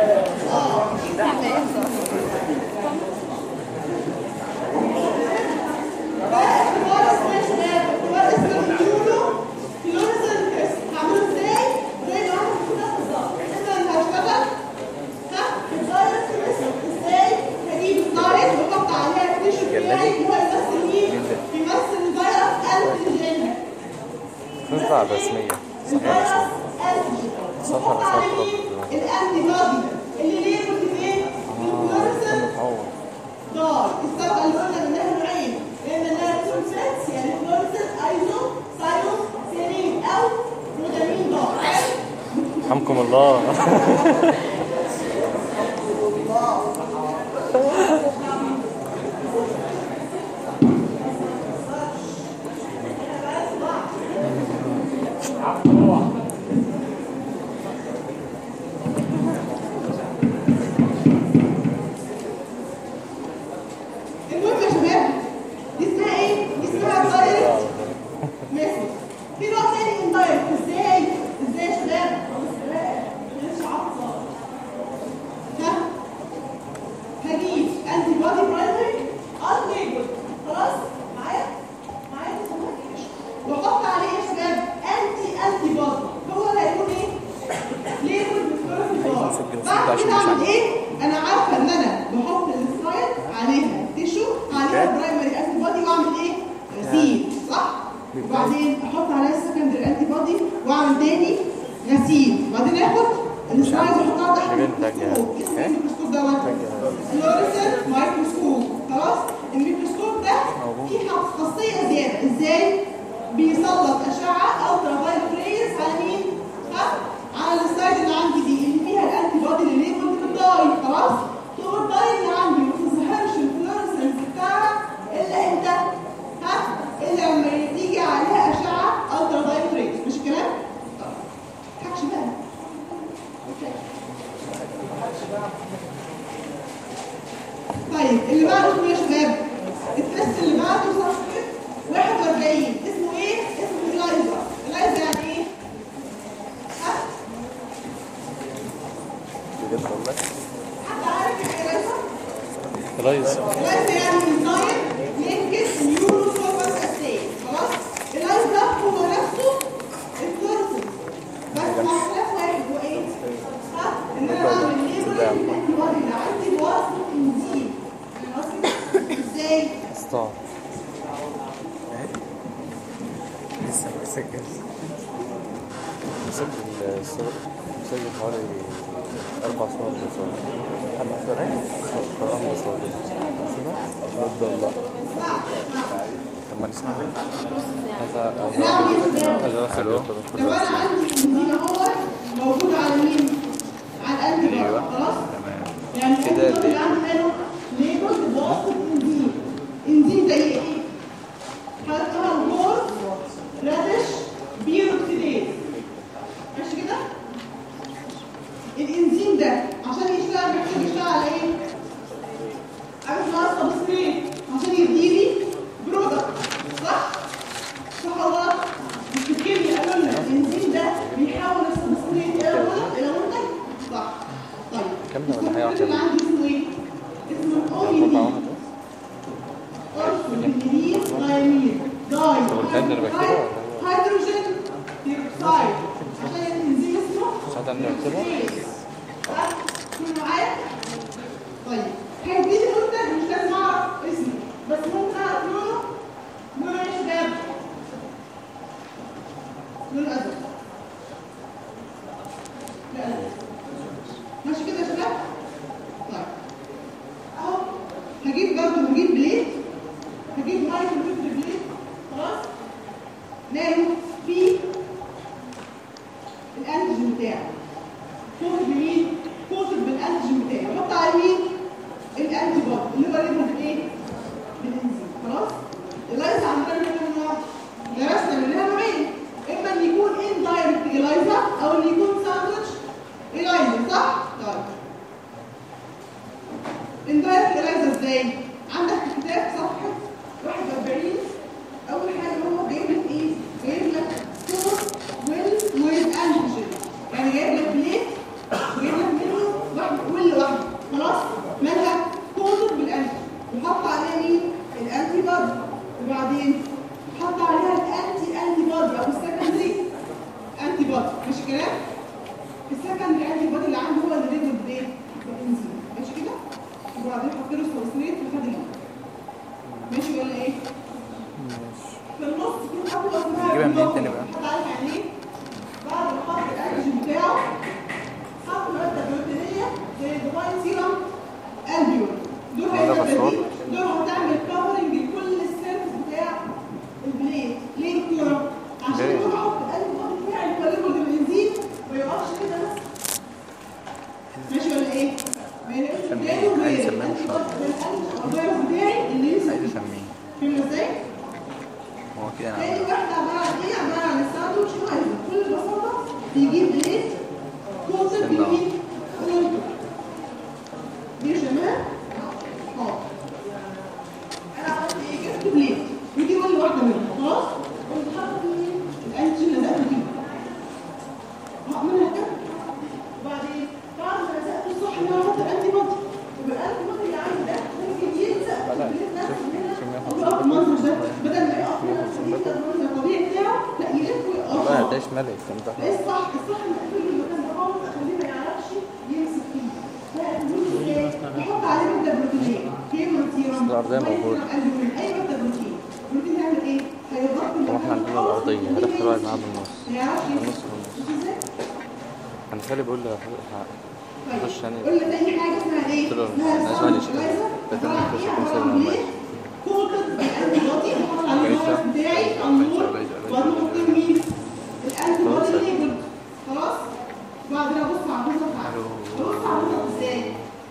ده اختبار اسمه يا شباب اختبار اسمه اليورو فلوريسنت تيست هعمله ازاي؟ زي ما انا كده بالظبط مثلا هشتغل ها الدايركت ميثود ازاي هجيب الدايركت واحط عليها التيشو بتاعي اللي هو يمثل مين؟ بيمثل الفيروس انتيجين تنفع رسمية الفيروس انتيجين صفحة وحط عليه صفحة. مين؟ الانتي بودي اللي ليه بايه؟ بالفلوريسنت دار السبعة اللي قلنا منها نوعين لان انها سولفنتس يعني فلوريسنت ايزو سايو سيرين او رودامين دار رحمكم الله بعد كده اعمل ايه انا عارفه ان انا بحط السلايد عليها تيشو عليها برايمري انتي بودي واعمل ايه غسيل صح وبعدين احط عليها السكندري انتي بودي واعمل تاني غسيل وبعدين اخد السلايد واحطها تحت الميكروسكوب اسم الميكروسكوب دوت فلوريسنت مايكروسكوب خلاص الميكروسكوب ده فيه خاصيه زياده ازاي بيسلط اشعه الترا فايلوت ريز على مين ها على السلايد اللي عندي دي اللي فيها الانتي بودي اللي ليبل بالداي خلاص تقوم الداي اللي عندي ما تظهرش الفلوريسنس بتاعها الا امتى ها الا لما تيجي عليها اشعه الترا فايلوت ريز مش الكلام حكش بقى طيب اللي بعده اسمه ايه يا شباب التست اللي بعده صفحه 41 اسمه ايه اسمه الايزا الايزا يعني ايه ها بجد والله حد عارف ايه الايزا ريس الايزا يعني انزايم لينكد نيورو فورمات اساي خلاص الايزا هو نفسه الفلورسنس بس مع اختلاف واحد هو ايه ها ان انا بعمل ليبل الانتي بودي اللي عندي بواسطه انزيم خلاص كده؟ ازاي ستار لسه بسجل مسجل الصور مسجل حوالي أربع صور بصور أما صورين قرآن بصور بجد والله طب ما نسمع هذا هذا حلو لو انا عندي انزيم اهو موجود على مين على القلب بقى، أيوة. خلاص تمام يعني كده الانزيم اللي ليه؟ عندي ماله ليبل بواسطه انزيم انزيم زي ايه حالتها الهور رادش بيروكسيديز ماشي كده الانزيم ده عشان يشتغل محتاج يشتغل على ايه عارف اسمها سبستريت عشان يديلي برودكت صح صح ولا غلط؟ مش في الكيمياء قالوا لنا الانزيم ده بيحول السبستريت الى برودكت الى منتج صح طيب كمل ولا حاجة واحدة؟ اللي عندي اسمه ايه؟ اسمه ربع الاوميدين واحد اورثوبينيل ثايمين داي هو الكلام ده أنا بكتبه ولا هو؟ هيدروجين بيروكسايد عشان الانزيم اسمه ساعات أنا بكتبه كله معايا؟ طيب هيديني منتج مش لازم اعرف اسمه بس ممكن اعرف لونه لونه ايه يا شباب؟ لونه ازرق لا ازرق ماشي كده يا شباب؟ طيب اهو هجيب برضه هجيب بليت هجيب مايكرو متر بليت خلاص نايم فيه الانتيجين بتاعه كوتد بمين؟ كوتد بالانتيجين بتاعه حط على مين؟ الانتي بودي اللي هو ليبل بايه؟ بالانزيم خلاص؟ اللايزا عندنا منها نوع درسنا منها نوعين اما ان يكون اندايركت الايزا او ان يكون ساندوتش الايزا صح؟ طيب اندايركت الايزا ازاي؟ عندك في الكتاب صفحه 41 اول حاجه هو جايب لك ايه؟ جايب لك صور ويل ويل انتيجين يعني جايب لك بليت وجايب لك منه واحد ويل واحده خلاص؟ مالها كوتر بالانتي وحط عليها مين؟ الانتي بودي وبعدين حط عليها الانتي انتي بودي او السكندري انتي بودي ماشي الكلام؟ السكندري انتي بودي اللي عنده هو اللي ليبل بايه؟ بالانزيم ماشي كده؟ وبعدين حط له سوسنيت وخد الهواء ماشي ولا ايه؟ في النص في خطوه اسمها نجيبها منين بلوكر. تاني بقى؟ حد عارف يعني ايه؟ بعد ما حط الانتيجين بتاعه حط ماده بروتينيه زي الديفاين سيرم البيول دول هذا هيعمل مشروع. إيه؟ دول هتعمل كفرنج لكل السيرفس بتاع البليت ليه الكوره؟ عشان ليه؟ يقوم احط الانتيجين بتاعي يكلمه بالبنزين ما يقفش كده بس ماشي ولا ايه؟ ما يلاقيش قدامه عايز غير أسميه مش عارف. الانتيجين بتاعي اللي عايز يمسك اسميه فهمنا ازاي؟ هو كده انا تاني عملت. واحدة عبارة عن ايه؟ عبارة عن الساندوتش لايزر بكل بساطة بيجيب بليت كوتر استنى. بمين؟ كوتر دي يا شباب اه انا عملت ايه؟ جبت بليت ودي ولا واحدة منهم خلاص؟ قمت حاطط مين؟ الانتيجين اللي لزقته فيه هعملها كده وبعدين بعد ما لزقته الصح ان انا احط الانتي بودي والانتي بودي اللي عندي ده ممكن يلزق في البليت نفسه هنا ويقف المنظر ده بدل ما يقف هنا عشان يبقى المنظر الطبيعي بتاعه لا يلف والله ويقف هتعيش ملك انت ايه الصح الصح ان اقفل له المكان ده خالص اخليه ما يعرفش يمسك فيه الأرضية موجودة اي ماده بروتين البروتين هيعمل ايه؟ هيغطي طب احنا عندنا الأرضية هدخل واحد معاه بالنص ما يعرفش بالنص بالنص هنخلي بيقول لي خش يعني قول لي تاني حاجه اسمها ايه؟ قلت له اسمها أنا عايز واحد يشتغل. ده تاني يخش يكون سايب الموبايل. كوكب الانتي بودي بحط على النور بتاعي على النور وبعدين احط مين؟ الانتي بودي ليبل خلاص؟ وبعدين ابص على الجزء بتاعته ابص على الجزء ازاي؟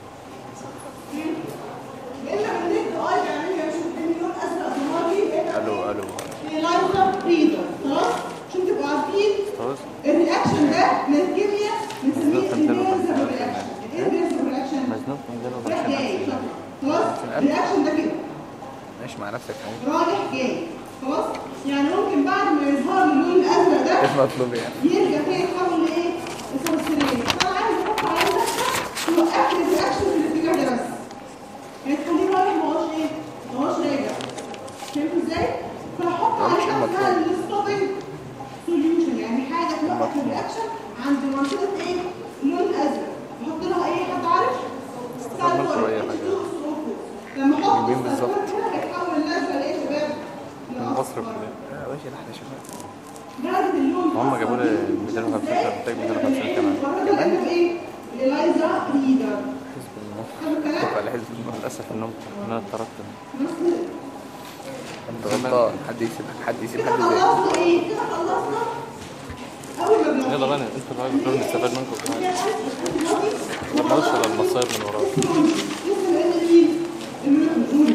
الا من نت اي يعني اشوف مليون ازرق ظهري الو الو لايزر ريدر خلاص؟ عشان تبقوا عارفين خلاص الرياكشن ده من الكيمياء بنسميه مزنوق في الرياكشن الرياكشن. ايه الرياكشن رياكشن؟ مزنوق من رايح 250 جاي ألف خلاص الرياكشن ده كده ماشي مع نفسك اهو رايح جاي خلاص يعني ممكن بعد ما يظهر لي اللون الازرق ده ايه المطلوب يعني؟ يرجع تاني يتحول لايه؟ لفوسفوريل فانا عايز احط عليه دخله توقف لي الرياكشن في الاتجاه ده بس يعني تخليه رايح ما هوش ايه؟ ما هوش راجع فهمت ازاي؟ فهحط عليه حاجه اسمها الستوبنج سوليوشن يعني حاجه توقف الرياكشن عند منطقه ايه؟ اللون الازرق بحط لها ايه حد عارف؟ مصر أي حاجة. لما احط جنبين بالظبط. السلفور كده هيتحول الازرق لايه يا شباب؟ مصر لأصفر. كلها اه ماشي احنا شباب درجة اللون هم جابوا لي 250 محتاج 250 كمان كمان ايه؟ اليزا ريدر حزب الله حلو الكلام؟ طب على حزب الله للاسف انهم انا اتطردت مظبوط. انت غلطان حد يسيب حد يسيب كده حد زي خلصنا ايه؟ كده خلصنا اول ما بنعمل يلا بقى انتوا بقى بتقولوا نستفاد منكم كمان ما تقولش على المصايب من وراك لسه بقينا مين؟ الملوك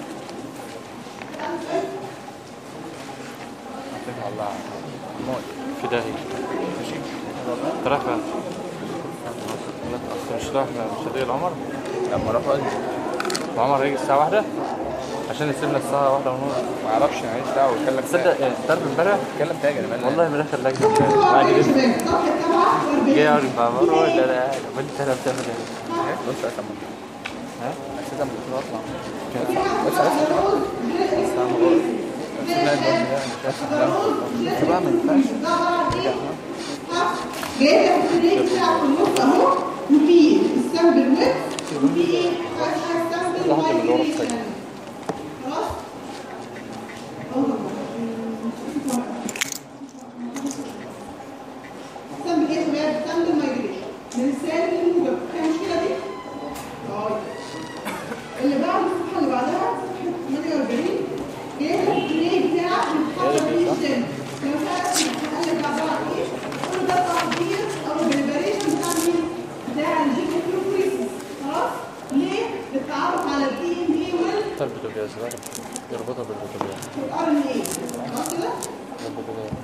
الله موت في داهية ترى فين؟ لا تأخر مش رايح مش هتيجي العمر؟ لما اروح اجي وعمر هيجي الساعة واحدة عشان يسيبنا الساعة واحدة ونص ما اعرفش انا عايز دعوه اتكلم تصدق يعني تعرف امبارح اتكلم تاجر انا مالي والله من اخر لجنة امبارح بعد كده جاي اقول مع مرة ولا لا وانت انا بتعمل ايه؟ بص اسمع ها؟ اساسا بكره اطلع بس عرفت بقى ما ينفعش جاي لك الفريق بتاعه في النص اهو وفي السامبل ويب وفي ايه حاجه سامبل مايجريشن خلاص سامبل ايه يا شباب سامبل مايجريشن من السالب للموجب فيها مشكله دي؟ طيب اللي بعد الصفحه اللي بعدها صفحه 48 جاي لك الفريق بتاعك بتحضر فيه الجن لو سالت قال لك عباره عن ايه؟ قول ده تحضير او بريباريشن بتاع مين؟ بتاع الجين بروفريسيس خلاص؟ ليه؟ للتعرف على الدي ان اي وال طيب البوتاجاز بقى يربطها بالبوتاجاز والار ان اي خلاص كده؟ بالبوتاجاز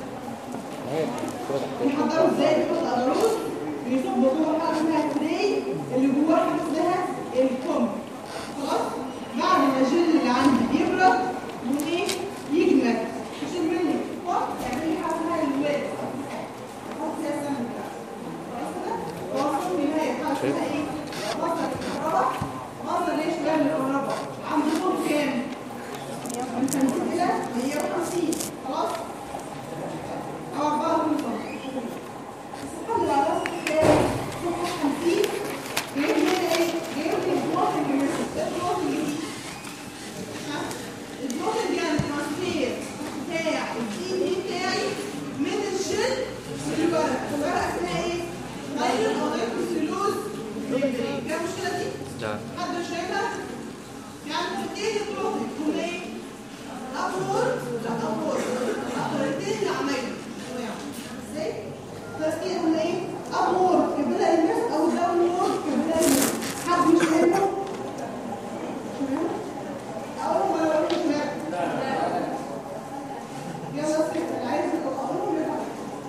بيحضروا ازاي بيحط اجروس بيصب جوه حاجه اسمها تري اللي جواه حاجه اسمها الكوم خلاص بعد ما الجل اللي عندي يبرد وايه يجمد يشيل مني فوق يعمل لي حاجه اسمها الويب احط فيها السمن بتاعي خلاص كده واوصل نهايه حاجه اسمها ايه وصل الكهرباء وصل ليش بقى الكهرباء عند طول كام؟ من 50 الى 150 خلاص أو 54 الصفحة اللي بعدها صفحة 50 جايب لنا إيه؟ جايب لي البلوتنج ميثود ده البلوتنج دي ها؟ البلوتنج يعني ترانسفير بتاع الدي ان اي بتاعي من الجل للورق الورقة اسمها إيه؟ نايلون أو نايلون ميمبرين فيها المشكلة دي؟ لا حد مش شايفها؟ يعني ايه البلوتنج؟ هم إيه؟ أبورد لا أبورد الطريقتين اللي عملهم ازاي؟ بس كده قلنا ايه؟ أبورد كبدأ الناس أو داون وورد كبدأ الناس حد مش فاهمه؟ أول ما أقول مش فاهم يلا سيب اللي عايز يبقى أقوله يبقى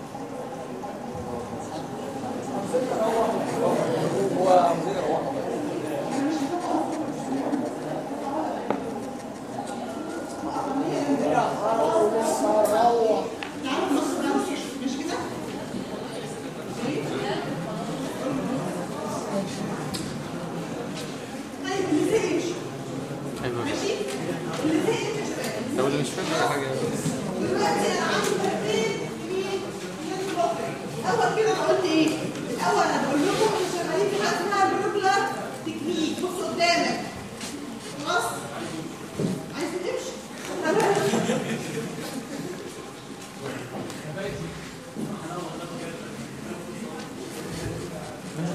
تعالوا نبص على الشاشة، مش كده؟ طيب اللي زي يمشي ايوه ماشي؟ اللي زي يمشي شوية. لو اللي مش فاهم اي حاجة دلوقتي انا عندي ترتيب مين؟ من البطن. الاول كده انا قلت ايه؟ الاول انا بقول لكم احنا شغالين في حاجه اسمها البروكلر تكنيك بص قدامك خلاص؟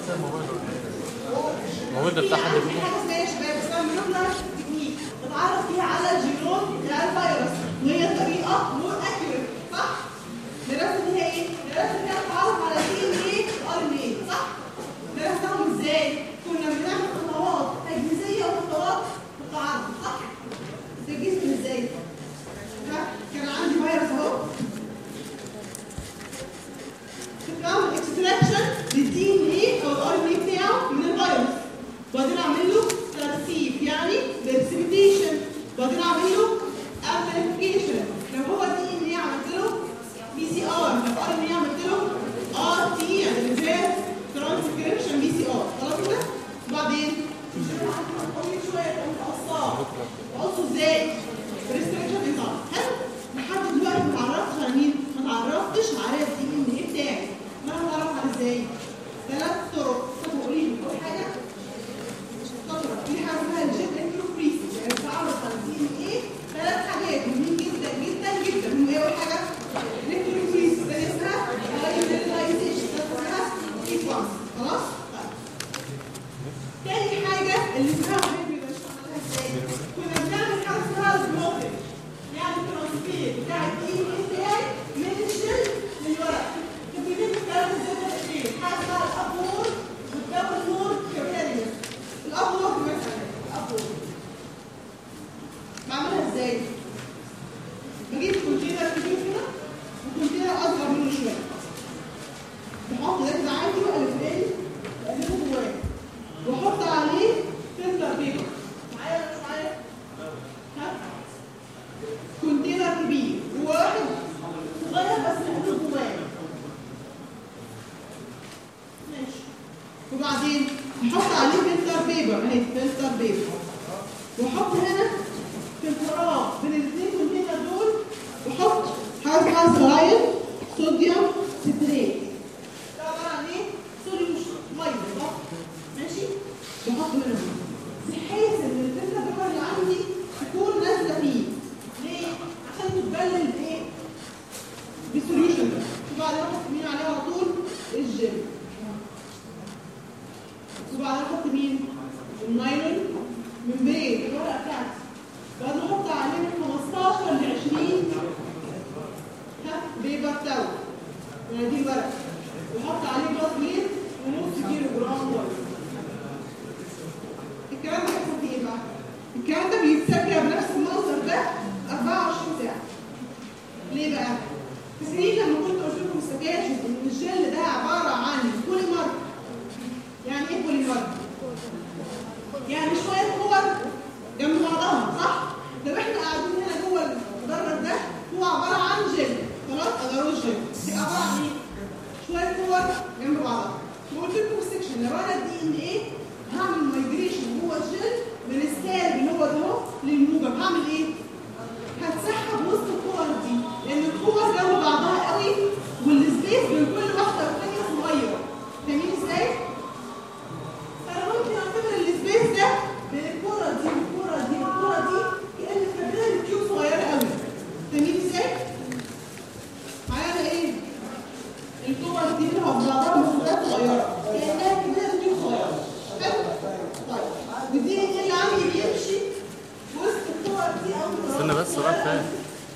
الموبايل ده بتاع حد في حاجه اسمها يا شباب اسمها مولكيولار تكنيك بتعرف فيها على الجينوم بتاع الفيروس وهي طريقه مور اكيوريت صح؟ درسنا فيها ايه؟ درسنا فيها التعرف على دي ان ايه وار ان ايه صح؟ درسناهم ازاي؟ كنا بنعمل خطوات تجهيزيه وخطوات متعارضه صح؟ تجهيز من ازاي؟ ها؟ كان عندي فيروس اهو بتعمل اكستراكشن للدي ان ايه او الار ان ايه بتاعه من الفيروس وبعدين اعمل له ترسيب يعني برسبيتيشن وبعدين اعمل له امبليفيكيشن لو هو دي ان ايه عملت له بي سي ار لو ار ان ايه عملت له ار تي يعني ريفيرس ترانسكريبشن بي سي ار خلاص كده وبعدين كل شويه تقوم تقصها تقصه ازاي؟ بريستريكشن انزايم حلو لحد دلوقتي ما اتعرفتش على مين؟ ما اتعرفتش على الدي ان ايه بتاعي ما انا هتعرف على ازاي؟ ثلاث طرق تقولي لي اول حاجه شطره في حاجه اسمها الجيت انتروفريسيس يعني بتعرف على الدي ان ايه ثلاث حاجات مهمين جدا جدا جدا هم ايه اول حاجه؟ الانتروفريسيس ثاني اسمها هايبرلايزيشن اسمها سيكونس خلاص؟ طيب تاني حاجة اللي اسمها هايبريد اشرحها ازاي؟ كنا بنعمل حاجة اسمها سموكينج يعني ترانسفير بتاع الدي ان ايه بتاعي من الجلد للورق كان بيجيب الكلام ازاي ده الاثنين حاجة اسمها الابور والدبل مور كابيلاريز الابور مثلا الابور بعملها ازاي؟ بجيب كونتينر كبير كده وكونتينر اصغر منه شوية بحط ده كده عادي والف اقلبه جواه واحط عليه فلتر بيبر معايا ولا مش معايا؟ ها؟ كونتينر كبير وواحد صغير بس محطوط جواه ماشي وبعدين احط عليه فلتر بيبر اهي فلتر بيبر واحط هنا في الفراغ بين الاثنين كونتينر دول واحط حاجه اسمها سرايل صوديوم ستريت ده عباره عن ايه؟ صوديوم ميه صح؟ ماشي؟ بحط هنا بحيث ان الفكره بيبر اللي عندي تكون نازله فيه ليه؟ عشان تتبلل بايه؟ بالسوليوشن ده وبعدين احط مين عليه على طول؟ الجل وبعدين احط مين؟ النايلون ممبرين الورقه بتاعتي بعدين احط عليه من 15 ل 20 ها بيبر تاو يعني دي الورقه وحط عليه جلاس ميل ونص كيلو جرام ورق الكلام ده بيحصل فيه ايه بقى؟ الكلام ده بيتسجل بنفس المنظر ده 24 ساعه ليه بقى؟ تسمين لما كنت قلت لكم السكاشن ان الجل ده عباره عن بوليمر يعني ايه بوليمر؟ يعني شويه كور جنب بعضها صح؟ لو احنا قاعدين هنا جوه المدرج ده هو عباره عن جل خلاص اجروش جل دي عباره عن ايه؟ شويه كور جنب بعضها وقلت لكم السكشن لو انا الدي ان ايه هعمل مايجريشن جوه الجل من السالب اللي هو ده اهو للموجب هعمل ايه؟ هتسحب وسط الكور دي لان الكور جنب بعضها قوي والسبيس بين كل واحده والثانيه صغير فاهمين ازاي؟ فانا ممكن اعتبر السبيس ده بين الكوره دي والكوره دي والكوره دي كان كابيلاري تيوب صغيره قوي فاهمين ازاي؟ معانا ايه؟ الكور دي لها بعضها مسافات صغيره كانها كابيلاري تيوب صغيره حلو؟ طيب ودي ايه اللي عندي بيمشي وسط الكور دي او استنى بس راح فين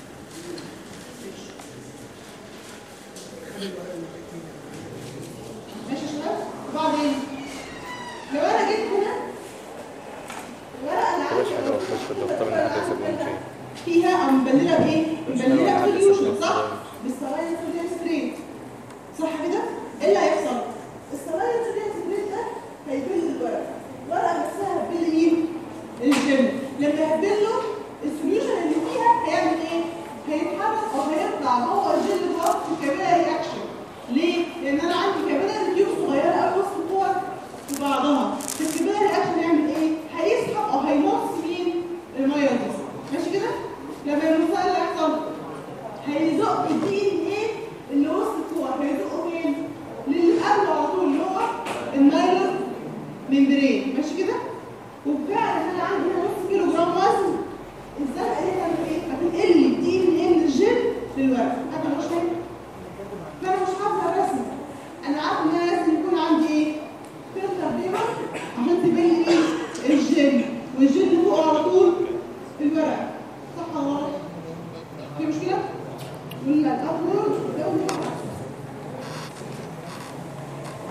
ماشي يا شباب؟ وبعدين لو انا جيت هنا الورقه اللي مش عندي حاجه وخش في الدفتر ان حد يسيب لهم شيء فيها او مبلله بايه؟ مبلله حد سوليوشن يسيب صح؟ لهم بالسرايل سوليوشن سبريت صح كده؟ ايه اللي هيحصل؟ السرايل سوليوشن سبريت ده هيبل الورقه الورقه نفسها هتبل مين؟ الجل لما هتبله السوليوشن اللي فيها هيعمل ايه؟ هيتحرك او هيطلع جوه الجل ده في كابيلاري رياكشن ليه؟ لان انا عندي كابيلاري تيوب صغيره قوي وسط الكور في بعضها الكابيلاري رياكشن يعمل ايه؟ هيسحب او هيمص مين؟ الميه دي ماشي كده؟ لما يمصها اللي هيحصل هيزق الدي ان ايه اللي وسط الكور هيزقه فين؟ للي قبله على طول اللي هو النايلون ممبرين ماشي كده؟ وبفعل انا عندي هنا نص كيلو جرام وزن الزرقاء دي هتعمل ايه؟ هتنقل لي الدي ان ايه من الجل للورق هذا مش فاهم؟ فانا مش حافظه الرسم انا عارفه ان انا لازم يكون عندي ايه؟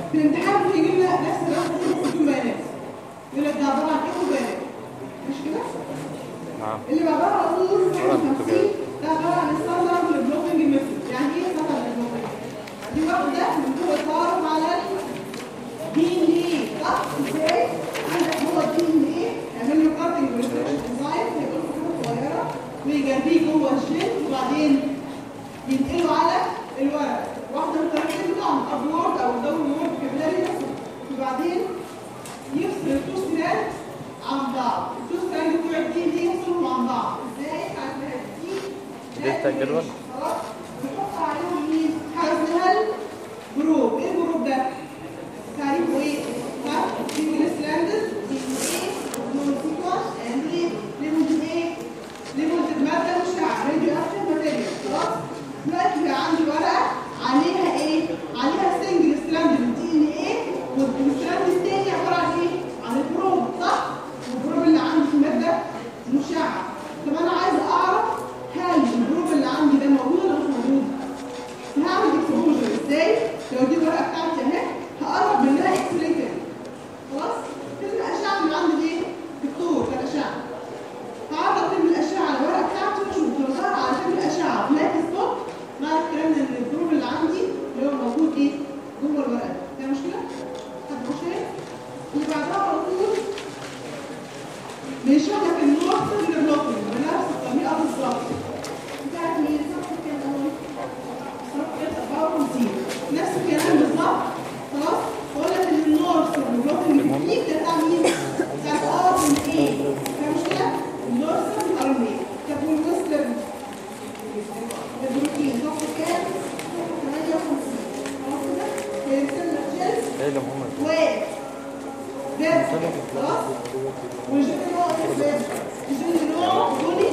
في الامتحان ممكن يجيب لنا نفس الرقم بدون بيانات يقول لك ده عباره عن ايه وبيانات مش كده؟ نعم اللي بعدها على طول ورا 50 الكتاب. ده عباره عن ستاندرد البلوكينج ميثود يعني ايه ستاندرد البلوكينج؟ دي واحده من هو تعرف على الدي ان ايه صح؟ ازاي؟ عندك هو الدي ان ايه يعمل له كارتنج ديزاين هيبقى له خطوط صغيره ويجريه جوه الجين وبعدين ينقله على الورق واحده من الطريقتين بتوعهم ابورد او داون وورد كابيلاري ميثود وبعدين يفصل التو ستراند عن بعض التو ستراند بتوع الدي ان ايه يفصلهم عن بعض ازاي؟ عشان دي دلتا الجدول؟ خلاص نحط عليهم مين؟ حاجه اسمها الجروب ايه الجروب ده؟ تعريفه ايه؟ ها؟ سنجل ستراندد دي ان ايه نون سيكونس اند ايه؟ ليمون ايه؟ ليمون ماده مشعه راديو اكتيف ماتيريال خلاص؟ دلوقتي بقى عندي ورقه عليها ايه؟ عليها سنجل ستراند من دي ان ايه والستراند التاني عباره عن ايه؟ عن البروب صح؟ والبروب اللي عندي في ماده مشعه طب انا عايزه اعرف هل الجروب اللي عندي ده موجود ولا مش موجود؟ هعمل اكسبوجر ازاي؟ لو دي الورقه بتاعتي اهي هقرب منها اكس راي تاني خلاص؟ فيلم الاشعه اللي عندي ايه؟ دكتور بتاع الاشعه هعرض فيلم الاشعه على الورقه بتاعتي واشوف لو ظهر على فيلم الاشعه بلاك سبوت معنى الكلام ده ان الجروب اللي عندي اللي هو موجود ايه؟ جوه الورقه فيها مشكله؟ حد مشكله؟ اللي بعدها على طول بيشرح لك النوع سيلولر بلوكينج بنفس الطريقه بالظبط بتاعت مين؟ صفحه كام اول؟ صفحه 54 نفس الكلام بالظبط خلاص؟ بقول لك ان النوع سيلولر بلوكينج تكنيك ده بتاع مين؟ بتاع الار ان اي فاهم مشكله؟ النوع سيلولر ار ان اي طب والويسترن البروتين صفحه كام؟ صفحه 58 خلاص كده؟ هيرسل لك جلد ايه اللي هم و جلد خلاص؟ والجن نوع اسمه الجن نوع بني